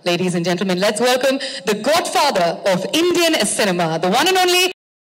Ladies and gentlemen, let's welcome the godfather of Indian cinema, the one and only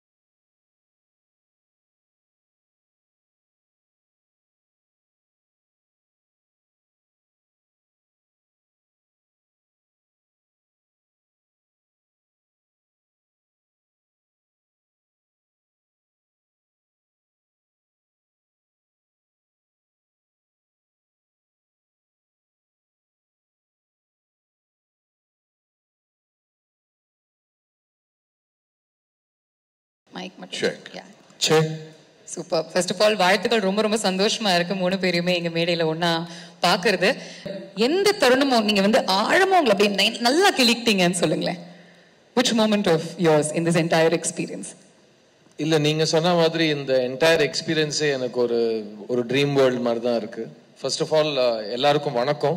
Mike மட்டும். Check. Yeah. Check. Super first of all வாழ்த்துக்கள் ரொம்ப ரொம்ப சந்தோஷமா இருக்கு மூணு பேரையுமே எங்க மேடையில ஒண்ணா பாக்குறது எந்த தருணமும் நீங்க வந்து ஆழமா உங்களை அப்படியே நை- நல்லா கிளிக்கிட்டீங்கன்னு சொல்லுங்களேன் which moment of yours in this entire experience இல்ல நீங்க சொன்ன மாதிரி இந்த என்டையர் எக்ஸ்பீரியன்ஸே எனக்கு ஒரு ஒரு ட்ரீம் வேர்ல்ட் மாதிரி தான் இருக்கு ஃபர்ஸ்ட் ஆஃப் ஆல் எல்லாருக்கும் வணக்கம்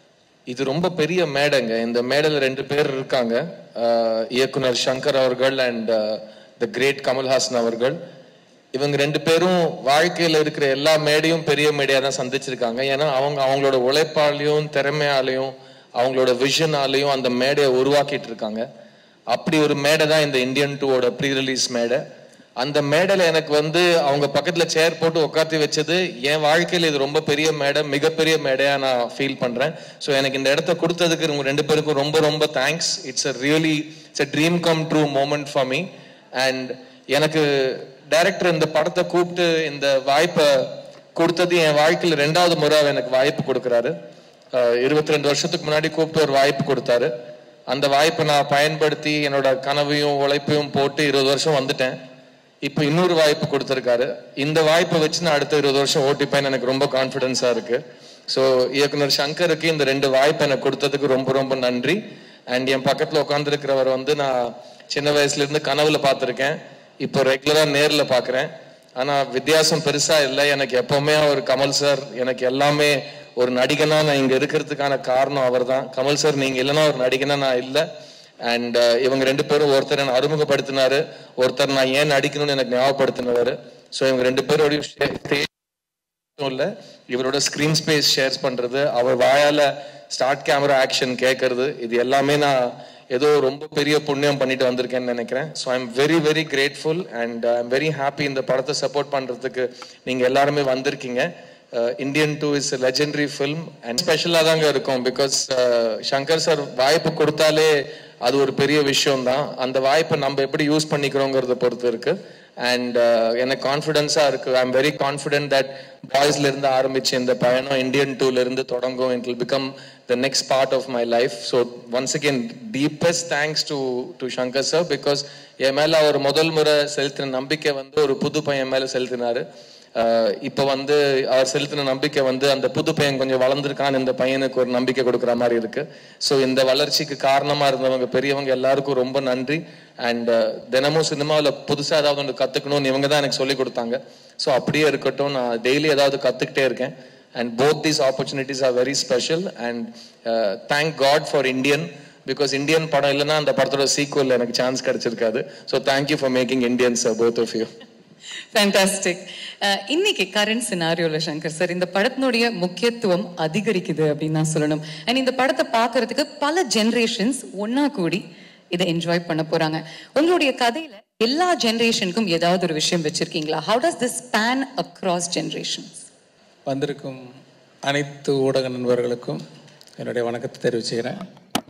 இது ரொம்ப பெரிய மேடைங்க இந்த மேடையில் ரெண்டு பேர் இருக்காங்க அஹ், இயக்குனர் சங்கர் அவர்கள் அண்ட் த கிரேட் கமல்ஹாசன் அவர்கள் இவங்க ரெண்டு பேரும் வாழ்க்கையில இருக்கிற எல்லா மேடையும் பெரிய மேடையா தான் சந்திச்சிருக்காங்க ஏன்னா அவங்க அவங்களோட உழைப்பாலையும் திறமையாலையும் அவங்களோட விஷனாலையும் அந்த மேடையை உருவாக்கிட்டு இருக்காங்க அப்படி ஒரு மேடை தான் இந்த இந்தியன் டூவோட ப்ரீ ரிலீஸ் மேடை அந்த மேடையில எனக்கு வந்து அவங்க பக்கத்துல சேர் போட்டு உட்காத்தி வச்சது என் வாழ்க்கையில இது ரொம்ப பெரிய மேடை மிகப்பெரிய மேடையா நான் ஃபீல் பண்றேன் ஸோ எனக்கு இந்த இடத்த கொடுத்ததுக்கு உங்க ரெண்டு பேருக்கும் ரொம்ப ரொம்ப thanks it's a really it's a dream come true moment for me and எனக்கு டைரக்டர் இந்த படத்தை கூப்பிட்டு இந்த வாய்ப்பை கொடுத்தது என் வாழ்க்கையில ரெண்டாவது முறை அவர் எனக்கு வாய்ப்பு கொடுக்குறாரு இருபத்தி ரெண்டு வருஷத்துக்கு முன்னாடி கூப்பிட்டு ஒரு வாய்ப்பு கொடுத்தாரு அந்த வாய்ப்பை நான் பயன்படுத்தி என்னோட கனவையும் உழைப்பையும் போட்டு இருபது வருஷம் வந்துட்டேன் இப்போ இன்னொரு வாய்ப்பு கொடுத்துருக்காரு இந்த வாய்ப்பை வச்சு நான் அடுத்த இருபது வருஷம் ஓட்டிப்பேன்னு எனக்கு ரொம்ப கான்ஃபிடென்ஸா இருக்கு ஸோ இயக்குனர் சங்கருக்கு இந்த ரெண்டு வாய்ப்பு எனக்கு கொடுத்ததுக்கு ரொம்ப ரொம்ப நன்றி அண்ட் என் பக்கத்துல உட்காந்துருக்கிறவர் வந்து நான் சின்ன வயசுல இருந்து கனவுல பார்த்துருக்கேன் இப்போ ரெகுலரா நேர்ல பார்க்கறேன் ஆனா வித்தியாசம் பெருசா இல்லை எனக்கு எப்பவுமே அவர் கமல் சார் எனக்கு எல்லாமே ஒரு நடிகனா நான் இங்க இருக்கிறதுக்கான காரணம் அவர்தான் கமல் சார் நீங்க இல்லைன்னா ஒரு நடிகனா நான் இல்லை அண்ட் இவங்க ரெண்டு பேரும் ஒருத்தர் என்ன அறிமுகப்படுத்தினாரு ஒருத்தர் நான் ஏன் நடிக்கணும்னு எனக்கு ஞாபகப்படுத்தினாரு ஸோ இவங்க ரெண்டு பேரோடையும் stay- மட்டும் இல்ல இவரோட ஸ்கிரீன் ஸ்பேஸ் ஷேர்ஸ் பண்றது அவர் வாயால ஸ்டார்ட் கேமரா ஆக்ஷன் கேட்கறது இது எல்லாமே நான் ஏதோ ரொம்ப பெரிய புண்ணியம் பண்ணிட்டு வந்திருக்கேன்னு நினைக்கிறேன் so I am very very grateful and I am very happy இந்த படத்தை சப்போர்ட் பண்றதுக்கு நீங்க எல்லாருமே வந்திருக்கீங்க Indian two is legendary film and ஸ்பெஷலாக தாங்க இருக்கும் பிகாஸ் சங்கர் சார் வாய்ப்பு கொடுத்தாலே அது ஒரு பெரிய விஷயம் தான் அந்த வாய்ப்பை நம்ம எப்படி யூஸ் பண்ணிக்கிறோங்கிறத பொறுத்து இருக்கு அண்ட் எனக்கு கான்ஃபிடென்ஸா இருக்கு I am very confident that பாய்ஸ்ல இருந்து ஆரம்பிச்சு இந்த பயணம் இந்தியன் டூல இருந்து தொடங்கும் it will become the next part of my life so once again deepest thanks to to Shankar sir because என் மேல அவர் முதல் முறை செலுத்தின நம்பிக்கை வந்து ஒரு புது பையன் மேல செலுத்தினாரு ஆஹ் இப்ப வந்து அவர் செலுத்தின நம்பிக்கை வந்து அந்த புது பையன் கொஞ்சம் வளர்ந்துருக்கான்னு இந்த பையனுக்கு ஒரு நம்பிக்கை கொடுக்குற மாதிரி இருக்கு ஸோ இந்த வளர்ச்சிக்கு காரணமா இருந்தவங்க பெரியவங்க எல்லாருக்கும் ரொம்ப நன்றி அண்ட் தினமும் சினிமாவில் புதுசா ஏதாவது ஒன்று கத்துக்கணும்னு இவங்க தான் எனக்கு சொல்லி கொடுத்தாங்க ஸோ அப்படியே இருக்கட்டும் நான் டெய்லி ஏதாவது கத்துக்கிட்டே இருக்கேன் and both these opportunities are very special and thank god for Indian because Indian படம் இல்லைன்னா அந்த படத்தோட சீக்குவல் எனக்கு சான்ஸ் கிடைச்சிருக்காது so thank you for making Indians both of you fantastic இன்னைக்கு கரண்ட் சினாரியோல சங்கர் சார் இந்த படத்தினுடைய முக்கியத்துவம் அதிகரிக்குது அப்படின்னு நான் சொல்லணும் அண்ட் இந்த படத்தை பார்க்கிறதுக்கு பல ஜெனரேஷன்ஸ் ஒண்ணா கூடி இதை என்ஜாய் பண்ண போறாங்க உங்களுடைய கதையில எல்லா ஜெனரேஷனுக்கும் ஏதாவது ஒரு விஷயம் வச்சிருக்கீங்களா how does this span across generations வந்திருக்கும் அனைத்து ஊடக நண்பர்களுக்கும் என்னுடைய வணக்கத்தை தெரிவிச்சுக்கிறேன்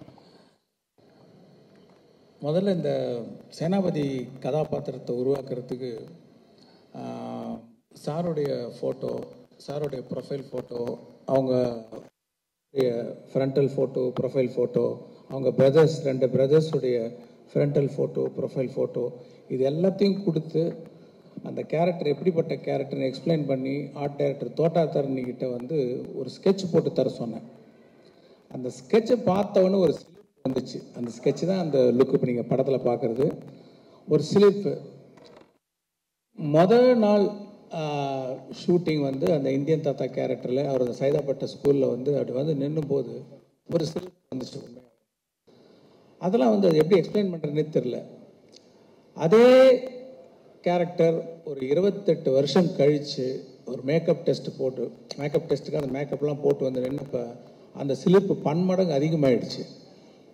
முதல்ல இந்த சேனாபதி கதாபாத்திரத்தை உருவாக்குறதுக்கு ஆஹ், சாருடைய ஃபோட்டோ சாருடைய ப்ரொஃபைல் ஃபோட்டோ அவங்க ஃப்ரண்டல் ஃபோட்டோ ப்ரொஃபைல் ஃபோட்டோ அவங்க பிரதர்ஸ் ரெண்டு பிரதர்ஸுடைய ஃப்ரண்டல் ஃபோட்டோ ப்ரொஃபைல் ஃபோட்டோ இது எல்லாத்தையும் கொடுத்து அந்த கேரக்டர் எப்படிப்பட்ட கேரக்டர்னு எக்ஸ்பிளைன் பண்ணி ஆர்ட் டைரக்டர் தோட்டா தரணிக்கிட்ட வந்து ஒரு ஸ்கெட்ச் போட்டு தர சொன்னேன் அந்த ஸ்கெட்சை பார்த்தவொன்னே ஒரு சிலிப் வந்துச்சு அந்த ஸ்கெட்ச் தான் அந்த லுக் இப்போ நீங்கள் படத்தில் பார்க்குறது ஒரு சிலிப்பு முதல் நாள் ஷூட்டிங் வந்து அந்த இந்தியன் தாத்தா கேரக்டரில் அவர் அந்த சைதாப்பட்ட ஸ்கூலில் வந்து அப்படி வந்து நின்னும் போது ஒரு சிலிப் வந்துச்சு உண்மையா. அதெல்லாம் வந்து அது எப்படி எக்ஸ்பிளைன் பண்ணுறதுனே தெரில அதே கேரக்டர் ஒரு இருபத்தெட்டு வருஷம் கழித்து ஒரு மேக்கப் டெஸ்ட் போட்டு மேக்கப் டெஸ்ட்டுக்கு அந்த மேக்கப்லாம் போட்டு வந்து நின்னப்ப அந்த சிலிப்பு பன்மடங்கு அதிகமாயிடுச்சு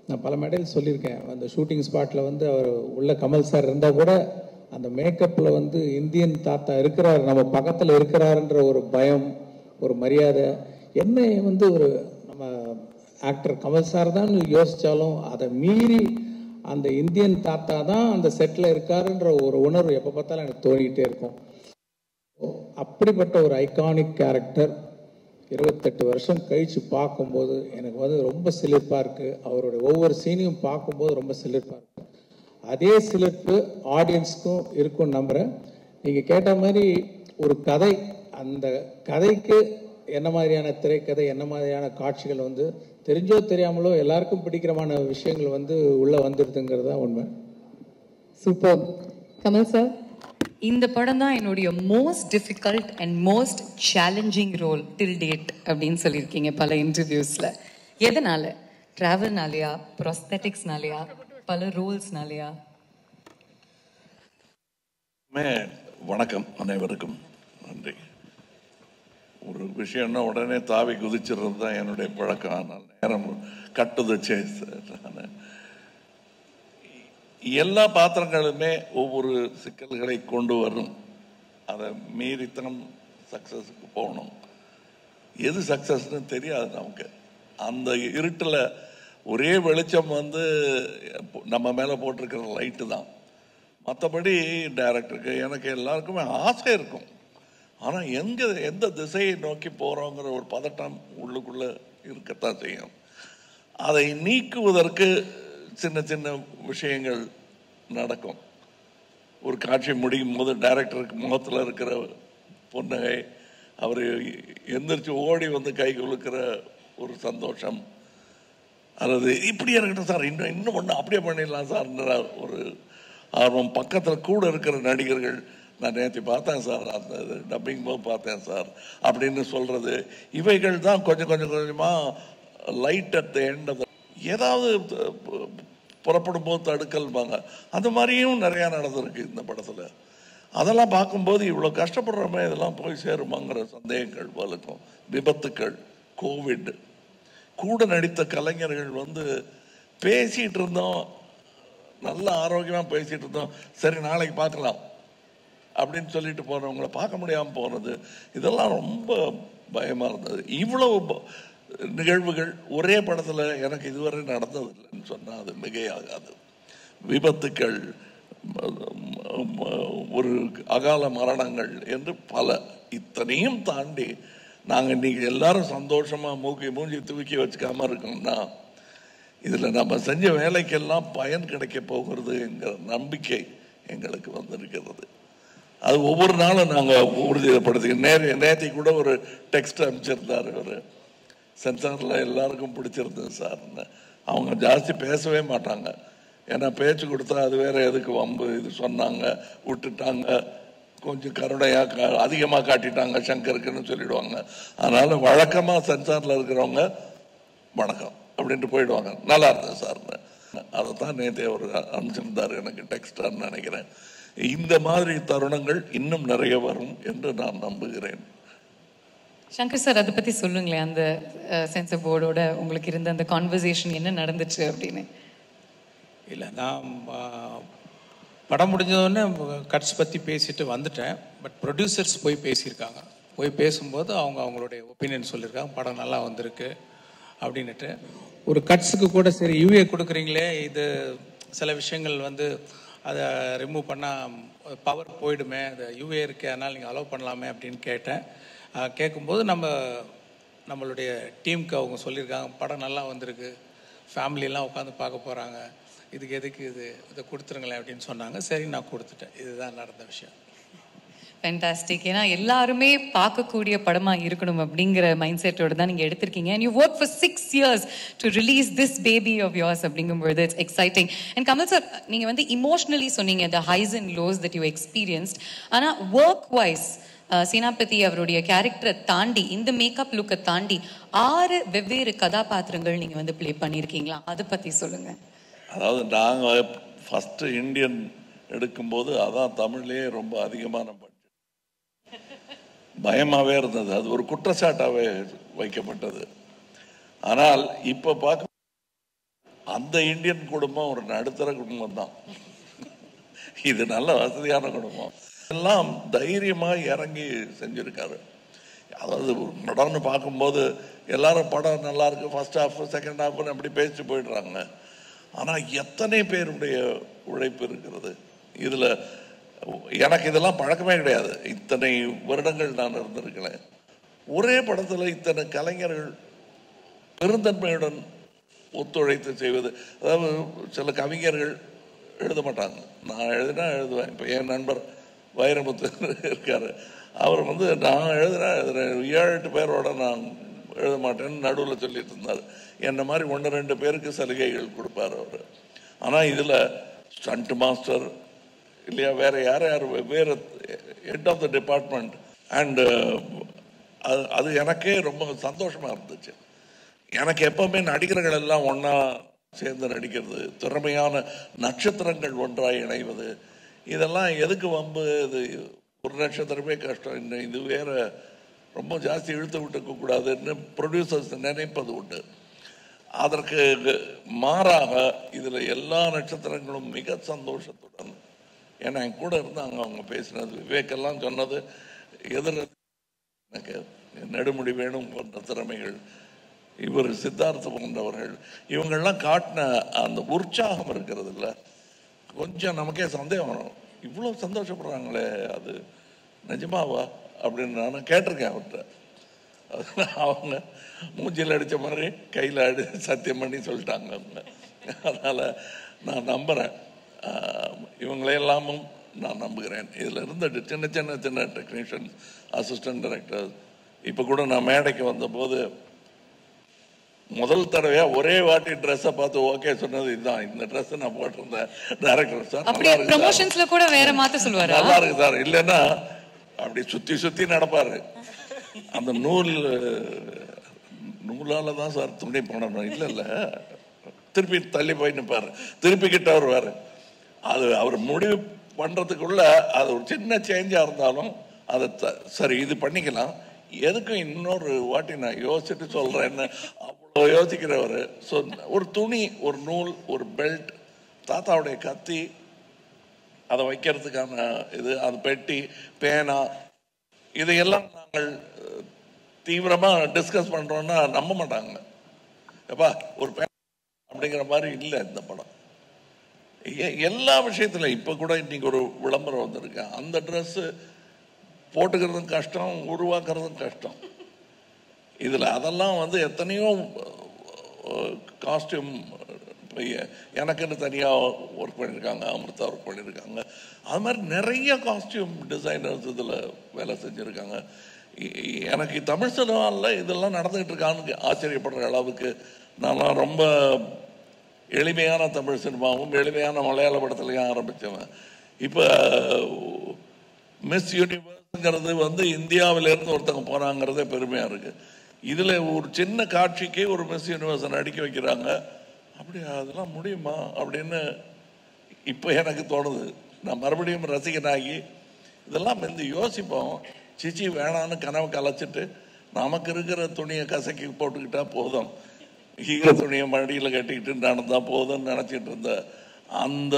நான் பல மேடையில் சொல்லியிருக்கேன் அந்த ஷூட்டிங் ஸ்பாட்டில் வந்து அவர் உள்ள கமல் சார் இருந்தால் கூட அந்த மேக்கப்பில் வந்து இந்தியன் தாத்தா இருக்கிறார் நம்ம பக்கத்தில் இருக்கிறாருன்ற ஒரு பயம் ஒரு மரியாதை என்ன வந்து ஒரு நம்ம ஆக்டர் கமல் சார் தான் யோசித்தாலும் அதை மீறி அந்த இந்தியன் தாத்தா தான் அந்த செட்டில் இருக்காருன்ற ஒரு உணர்வு எப்போ பார்த்தாலும் எனக்கு தோணிக்கிட்டே இருக்கும் அப்படிப்பட்ட ஒரு ஐகானிக் கேரக்டர் இருபத்தெட்டு வருஷம் கழித்து பார்க்கும்போது எனக்கு வந்து ரொம்ப சிலிர்ப்பாக இருக்குது அவருடைய ஒவ்வொரு சீனையும் பார்க்கும்போது ரொம்ப சிலிர்ப்பாக இருக்குது அதே சிலிர்ப்பு ஆடியன்ஸ்க்கும் இருக்கும் நம்புகிறேன் நீங்கள் கேட்ட மாதிரி ஒரு கதை அந்த கதைக்கு என்ன மாதிரியான திரைக்கதை என்ன மாதிரியான காட்சிகள் வந்து தெரிஞ்சோ தெரியாமலோ எல்லாருக்கும் பிடிக்கிறமான விஷயங்கள் வந்து உள்ளே வந்துடுதுங்கிறது தான் உண்மை சூப்பர் கமல் சார் இந்த படம் தான் என்னுடைய most difficult and most challenging role till date அப்படின்னு சொல்லியிருக்கீங்க பல இன்டர்வியூஸில் எதனால ட்ராவல்னாலையா ப்ரொஸ்தட்டிக்ஸ்னாலையா பல ரோல்ஸ்னாலையா மே வணக்கம் அனைவருக்கும் நன்றி ஒரு விஷயம்னா உடனே தாவி குதிச்சிடுறது தான் என்னுடைய பழக்கம் ஆனால் நேரம் கட்டுது சேஸ் நான் எல்லா பாத்திரங்களுமே ஒவ்வொரு சிக்கல்களை கொண்டு வரும் அதை மீறித்தான் சக்ஸஸுக்கு போகணும் எது சக்ஸஸ்னு தெரியாது நமக்கு அந்த இருட்டில் ஒரே வெளிச்சம் வந்து நம்ம மேலே போட்டிருக்கிற லைட்டு தான் மற்றபடி டைரக்டருக்கு எனக்கு எல்லாருக்குமே ஆசை இருக்கும் ஆனால் எங்கே எந்த திசையை நோக்கி போகிறோங்கிற ஒரு பதட்டம் உள்ளுக்குள்ளே இருக்கத்தான் செய்யும் அதை நீக்குவதற்கு சின்ன சின்ன விஷயங்கள் நடக்கும் ஒரு காட்சி முடியும் போது டைரக்டருக்கு முகத்தில் இருக்கிற புன்னகை அவர் எந்திரிச்சு ஓடி வந்து கை குலுக்கிற ஒரு சந்தோஷம் அல்லது இப்படியே இருக்கட்டும் சார் இன்னும் இன்னும் ஒன்று அப்படியே பண்ணிடலாம் சார்ன்ற ஒரு ஆர்வம் பக்கத்தில் கூட இருக்கிற நடிகர்கள் நான் நேற்று பார்த்தேன் சார் அந்த டப்பிங் போது பார்த்தேன் சார் அப்படின்னு சொல்கிறது இவைகள் தான் கொஞ்சம் கொஞ்சம் கொஞ்சமாக light at the end of ஏதாவது பு- புறப்படும் போது தடுக்கல்பாங்க அந்த மாதிரியும் நிறையா நடந்திருக்கு இந்த படத்தில் அதெல்லாம் பார்க்கும்போது இவ்வளோ கஷ்டப்படுறோமே இதெல்லாம் போய் சேருமாங்கிற சந்தேகங்கள் வலுக்கும் விபத்துக்கள் கோவிட் கூட நடித்த கலைஞர்கள் வந்து பேசிட்டு இருந்தோம் நல்ல ஆரோக்கியமாக பேசிட்டு இருந்தோம் சரி நாளைக்கு பார்க்கலாம் அப்படின்னு சொல்லிட்டு போறவங்கள பார்க்க முடியாமல் போனது இதெல்லாம் ரொம்ப பயமாக இருந்தது இவ்வளவு ப- நிகழ்வுகள் ஒரே படத்தில் எனக்கு இதுவரை நடந்ததில்லைன்னு சொன்னால் அது மிகையாகாது விபத்துக்கள் ம- ம- ஒரு அகால மரணங்கள் என்று பல இத்தனையும் தாண்டி நாங்கள் இன்னைக்கு எல்லாரும் சந்தோஷமா மூக்கி மூஞ்சி தூக்கி வச்சுக்காம இருக்கோம்னா இதில் நம்ம செஞ்ச வேலைக்கெல்லாம் பயன் கிடைக்க போகிறது என்கிற நம்பிக்கை எங்களுக்கு வந்திருக்கிறது அது ஒவ்வொரு நாளும் நாங்கள் உறுதிப்படுத்தி நேர நேற்று கூட ஒரு டெக்ஸ்ட் அனுப்பிச்சிருந்தார் ஒரு சென்சாரில் எல்லாருக்கும் பிடிச்சிருந்தது சார்னு அவங்க ஜாஸ்தி பேசவே மாட்டாங்க ஏன்னா பேச்சு கொடுத்தா அது வேற எதுக்கு வம்பு இது சொன்னாங்க விட்டுட்டாங்க கொஞ்சம் கருணையாக கா அதிகமாக காட்டிட்டாங்க சங்கருக்குன்னு சொல்லிடுவாங்க அதனால வழக்கமாக சென்சாரில் இருக்கிறவங்க வணக்கம் அப்படின்ட்டு போயிடுவாங்க நல்லா இருந்தது சார்னு அதை தான் நேற்று அவர் அனுப்பிச்சிருந்தார் எனக்கு டெக்ஸ்டான்னு நினைக்கிறேன் இந்த மாதிரி தருணங்கள் இன்னும் நிறைய வரும் என்று நான் நம்புகிறேன் சங்கர் சார் அதை பத்தி சொல்லுங்களேன் அந்த சென்சர் போர்டோட உங்களுக்கு இருந்த அந்த கான்வர்சேஷன் என்ன நடந்துச்சு அப்படின்னு இல்லை நான் ஆ, படம் முடிஞ்சதோடனே கட்ஸ் பற்றி பேசிட்டு வந்துட்டேன் பட் ப்ரொடியூசர்ஸ் போய் பேசியிருக்காங்க போய் பேசும்போது அவங்க அவங்களுடைய ஒப்பீனியன் சொல்லியிருக்காங்க படம் நல்லா வந்திருக்கு அப்படின்னுட்டு ஒரு கட்ஸுக்கு கூட சரி யூஏ கொடுக்குறீங்களே இது சில விஷயங்கள் வந்து அதை ரிமூவ் பண்ணால் பவர் போயிடுமே அது யூஏ இருக்கு அதனால் நீங்கள் அலோவ் பண்ணலாமே அப்படின்னு கேட்டேன் ஆ, கேட்கும்போது நம்ம நம்மளுடைய டீமுக்கு அவங்க சொல்லியிருக்காங்க படம் நல்லா வந்திருக்கு ஃபேமிலியெல்லாம் உட்காந்து பார்க்க போகிறாங்க இதுக்கு எதுக்கு இது இதை கொடுத்துருங்களேன் அப்படின்னு சொன்னாங்க சரி நான் கொடுத்துட்டேன் இதுதான் நடந்த விஷயம் ஃபேண்டாஸ்டிக் ஏன்னா எல்லாருமே பார்க்கக்கூடிய படமா இருக்கணும் அப்படிங்கிற மைண்ட் செட்டோட தான் நீங்க எடுத்திருக்கீங்க and you work for six years to release this baby of yours அப்படிங்கும்போது it's exciting and Kamal sir நீங்க வந்து இமோஷனலி சொன்னீங்க the highs and lows that you experienced ஆனா ஒர்க் வைஸ் சேனாபதி அவருடைய கேரக்டரை தாண்டி இந்த மேக்கப் லுக்கை தாண்டி ஆறு வெவ்வேறு கதாபாத்திரங்கள் நீங்க வந்து ப்ளே பண்ணியிருக்கீங்களா அதை பத்தி சொல்லுங்க அதாவது நாங்கள் ஃபஸ்ட்டு இந்தியன் எடுக்கும்போது அதான் தமிழ்லேயே ரொம்ப அதிகமான பட்ஜெட் பயமாகவே இருந்தது அது ஒரு குற்றச்சாட்டாகவே வைக்கப்பட்டது ஆனால் இப்போ பார்க்க அந்த இந்தியன் குடும்பம் ஒரு நடுத்தர குடும்பம் தான் இது நல்ல வசதியான குடும்பம் எல்லாம் தைரியமா இறங்கி செஞ்சிருக்காரு அதாவது ஒரு படம்னு பார்க்கும்போது எல்லாரும் படம் நல்லா இருக்கு ஃபர்ஸ்ட் ஹாஃப் செகண்ட் ஹாஃப்னு அப்படி பேசிட்டு போயிடுறாங்க ஆனா எத்தனை பேருடைய உழைப்பு இருக்கிறது இதுல எனக்கு இதெல்லாம் பழக்கமே கிடையாது இத்தனை வருடங்கள் நான் இருந்திருக்கிறேன் ஒரே படத்துல இத்தனை கலைஞர்கள் பெருந்தன்மையுடன் ஒத்துழைத்து செய்வது அதாவது சில கவிஞர்கள் எழுத மாட்டாங்க நான் எழுதினா எழுதுவேன் இப்போ என் நண்பர் வைரமுத்து இருக்காரு அவர் வந்து நான் எழுதுனா எழுதுறேன் ஏழு எட்டு பேரோட நான் எழுத மாட்டேன்னு நடுவில் சொல்லிட்டு இருந்தார் என்ன மாதிரி ஒன்று ரெண்டு பேருக்கு சலுகைகள் கொடுப்பார் அவர் ஆனால் இதில் ஸ்டண்ட் மாஸ்டர் இல்லையா வேற யார் யார் வேறு head of the department and அது அது எனக்கே ரொம்ப சந்தோஷமா இருந்துச்சு எனக்கு எப்பவுமே நடிகர்கள் எல்லாம் ஒண்ணா சேர்ந்து நடிக்கிறது திறமையான நட்சத்திரங்கள் ஒன்றாய் இணைவது இதெல்லாம் எதுக்கு வம்பு இது ஒரு நட்சத்திரமே கஷ்டம் இன்னும் இது வேற ரொம்ப ஜாஸ்தி இழுத்து விட்டுக்க கூடாதுன்னு ப்ரொடியூசர்ஸ் நினைப்பது உண்டு அதற்கு மாறாக இதுல எல்லா நட்சத்திரங்களும் மிக சந்தோஷத்துடன் ஏன்னா என் கூட இருந்தாங்க அவங்க பேசினது விவேக்கெல்லாம் சொன்னது எதிர எனக்கு நெடுமுடி வேணும் போன்ற திறமைகள் இவர் சித்தார்த்த போன்றவர்கள் இவங்கெல்லாம் காட்டின அந்த உற்சாகம் இருக்கிறது இல்ல கொஞ்சம் நமக்கே சந்தேகம் வரும் இவ்வளோ சந்தோஷப்படுறாங்களே அது நிஜமாவா அப்படின்னு நானும் கேட்டிருக்கேன் அவர்கிட்ட அதனால அவங்க மூஞ்சில் அடிச்ச மாதிரி கையில் அடி சத்தியம் பண்ணி சொல்லிட்டாங்க அவங்க அதனால நான் நம்புறேன் ஆஹ் இவங்களையெல்லாமும் நான் நம்புகிறேன் இதில் இருந்த சின்ன சின்ன சின்ன டெக்னீஷியன் அசிஸ்டன்ட் டைரக்டர் இப்போ கூட நான் மேடைக்கு வந்தபோது முதல் தடவையா ஒரே வாட்டி ட்ரெஸ்ஸை பார்த்து ஓகே சொன்னது இதுதான் இந்த ட்ரெஸ் நான் போட்டிருந்தேன் டைரக்டர் சார் அப்படியே நல்லா இருக்கு சார். ப்ரமோஷன்ஸ்ல கூட வேற மாத்த சொல்லுவாரா நல்லா இருக்கு சார் இல்லைன்னா அப்படி சுத்தி சுத்தி நடப்பாரு அந்த நூல் நூலால தான் சார் துணி போடணும் இல்ல இல்ல திருப்பி தள்ளி போய் நிற்பாரு திருப்பி கிட்ட வருவாரு அது அவர் முடிவு பண்றதுக்குள்ள அது ஒரு சின்ன சேஞ்சா இருந்தாலும் அதை த- சரி இது பண்ணிக்கலாம் எதுக்கும் இன்னொரு வாட்டி நான் யோசிச்சுட்டு சொல்றேன்னு அவ்வளோ யோசிக்கிறவர் ஸோ ஒரு துணி ஒரு நூல் ஒரு பெல்ட் தாத்தாவுடைய கத்தி அதை வைக்கிறதுக்கான இது அது பெட்டி பேனா இதையெல்லாம் நாங்கள் அஹ், தீவிரமா டிஸ்கஸ் பண்றோம்னா நம்ப மாட்டாங்க எப்பா ஒரு பேனா அப்படிங்கிற மாதிரி இல்லை இந்த படம் எ- எல்லா விஷயத்துல இப்ப கூட இன்னைக்கு ஒரு விளம்பரம் வந்திருக்கு அந்த Dress போட்டுக்கிறதும் கஷ்டம் உருவாக்குறதும் கஷ்டம் இதுல அதெல்லாம் வந்து எத்தனையோ காஸ்டியூம் எனக்குன்னு தனியா ஒர்க் பண்ணியிருக்காங்க அமிர்தா ஒர்க் பண்ணியிருக்காங்க அது மாதிரி நிறைய காஸ்டியூம் டிசைனர்ஸ் இதுல வேலை செஞ்சிருக்காங்க இ- இ- எனக்கு தமிழ் சினிமாவில் இதெல்லாம் நடந்துகிட்டு இருக்கான்னு ஆச்சரியப்படுற அளவுக்கு நான்லாம் ரொம்ப எளிமையான தமிழ் சினிமாவும் எளிமையான மலையாள படத்துலையும் ஆரம்பிச்சவன் இப்போ மிஸ் யூனிவர்ஸ்ங்கிறது வந்து இந்தியாவிலேருந்து ஒருத்தங்க போனாங்கிறதே பெருமையாக இருக்கு இதில் ஒரு சின்ன காட்சிக்கே ஒரு மிஸ் யூனிவர்ஸை நடிக்க வைக்கிறாங்க அப்படி அதெல்லாம் முடியுமா அப்படின்னு இப்போ எனக்கு தோணுது நான் மறுபடியும் ரசிகனாகி இதெல்லாம் வந்து யோசிப்போம் சிச்சி வேணான்னு கனவு கலைச்சிட்டு நமக்கு இருக்கிற துணியை கசக்கி போட்டுக்கிட்டா போதும் ஈர துணியை மடியில் கட்டிக்கிட்டு நடந்தா போதும்னு நினச்சிட்டு இருந்த அந்த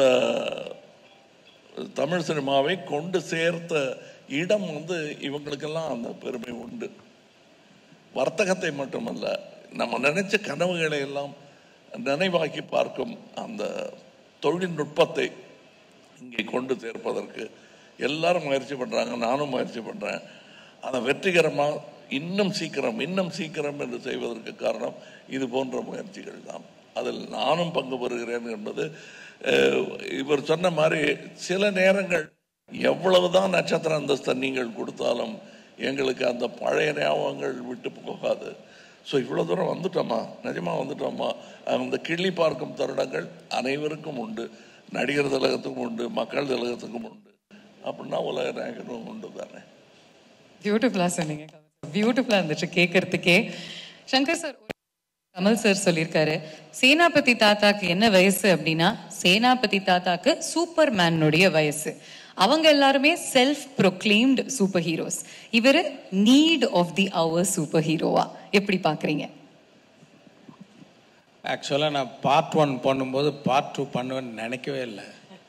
தமிழ் சினிமாவை கொண்டு சேர்த்த இடம் வந்து இவங்களுக்கெல்லாம் அந்த பெருமை உண்டு வர்த்தகத்தை மட்டுமல்ல நம்ம நினைச்ச கனவுகளை எல்லாம் நினைவாக்கி பார்க்கும் அந்த தொழில்நுட்பத்தை இங்கே கொண்டு சேர்ப்பதற்கு எல்லாரும் முயற்சி பண்றாங்க நானும் முயற்சி பண்றேன் அதை வெற்றிகரமா இன்னும் சீக்கிரம் இன்னும் சீக்கிரம் என்று செய்வதற்கு காரணம் இது போன்ற முயற்சிகள் தான் அதில் நானும் பங்கு பெறுகிறேன் என்பது அஹ், இவர் சொன்ன மாதிரி சில நேரங்கள் எவ்வளவுதான் நட்சத்திர அந்தஸ்தை நீங்கள் கொடுத்தாலும் எங்களுக்கு அந்த பழைய ஞாபகங்கள் விட்டு போகாது ஸோ இவ்வளோ தூரம் வந்துட்டோமா நிஜமா வந்துட்டோமா அந்த கிள்ளி பார்க்கும் தருணங்கள் அனைவருக்கும் உண்டு நடிகர் திலகத்துக்கும் உண்டு மக்கள் திலகத்துக்கும் உண்டு அப்படின்னா உலக நாயகனும் உண்டு தானே பியூட்டிஃபுல்லா சொன்னீங்க பியூட்டிஃபுல்லா இருந்துச்சு கேட்கறதுக்கே சங்கர் சார் கமல் சார் சொல்லியிருக்காரு சேனாபதி தாத்தாக்கு என்ன வயசு அப்படின்னா சேனாபதி தாத்தாக்கு சூப்பர் மேனுடைய வயசு அவங்க எல்லாருமே செல்ஃப் ப்ரொக்ளைம்டு சூப்பர் ஹீரோஸ் இவர் நீட் ஆஃப் தி அவர் சூப்பர் ஹீரோவா எப்படி பாக்குறீங்க ஆக்சுவலாக நான் பார்ட் ஒன் பண்ணும்போது பார்ட் டூ பண்ணுவேன்னு நினைக்கவே இல்லை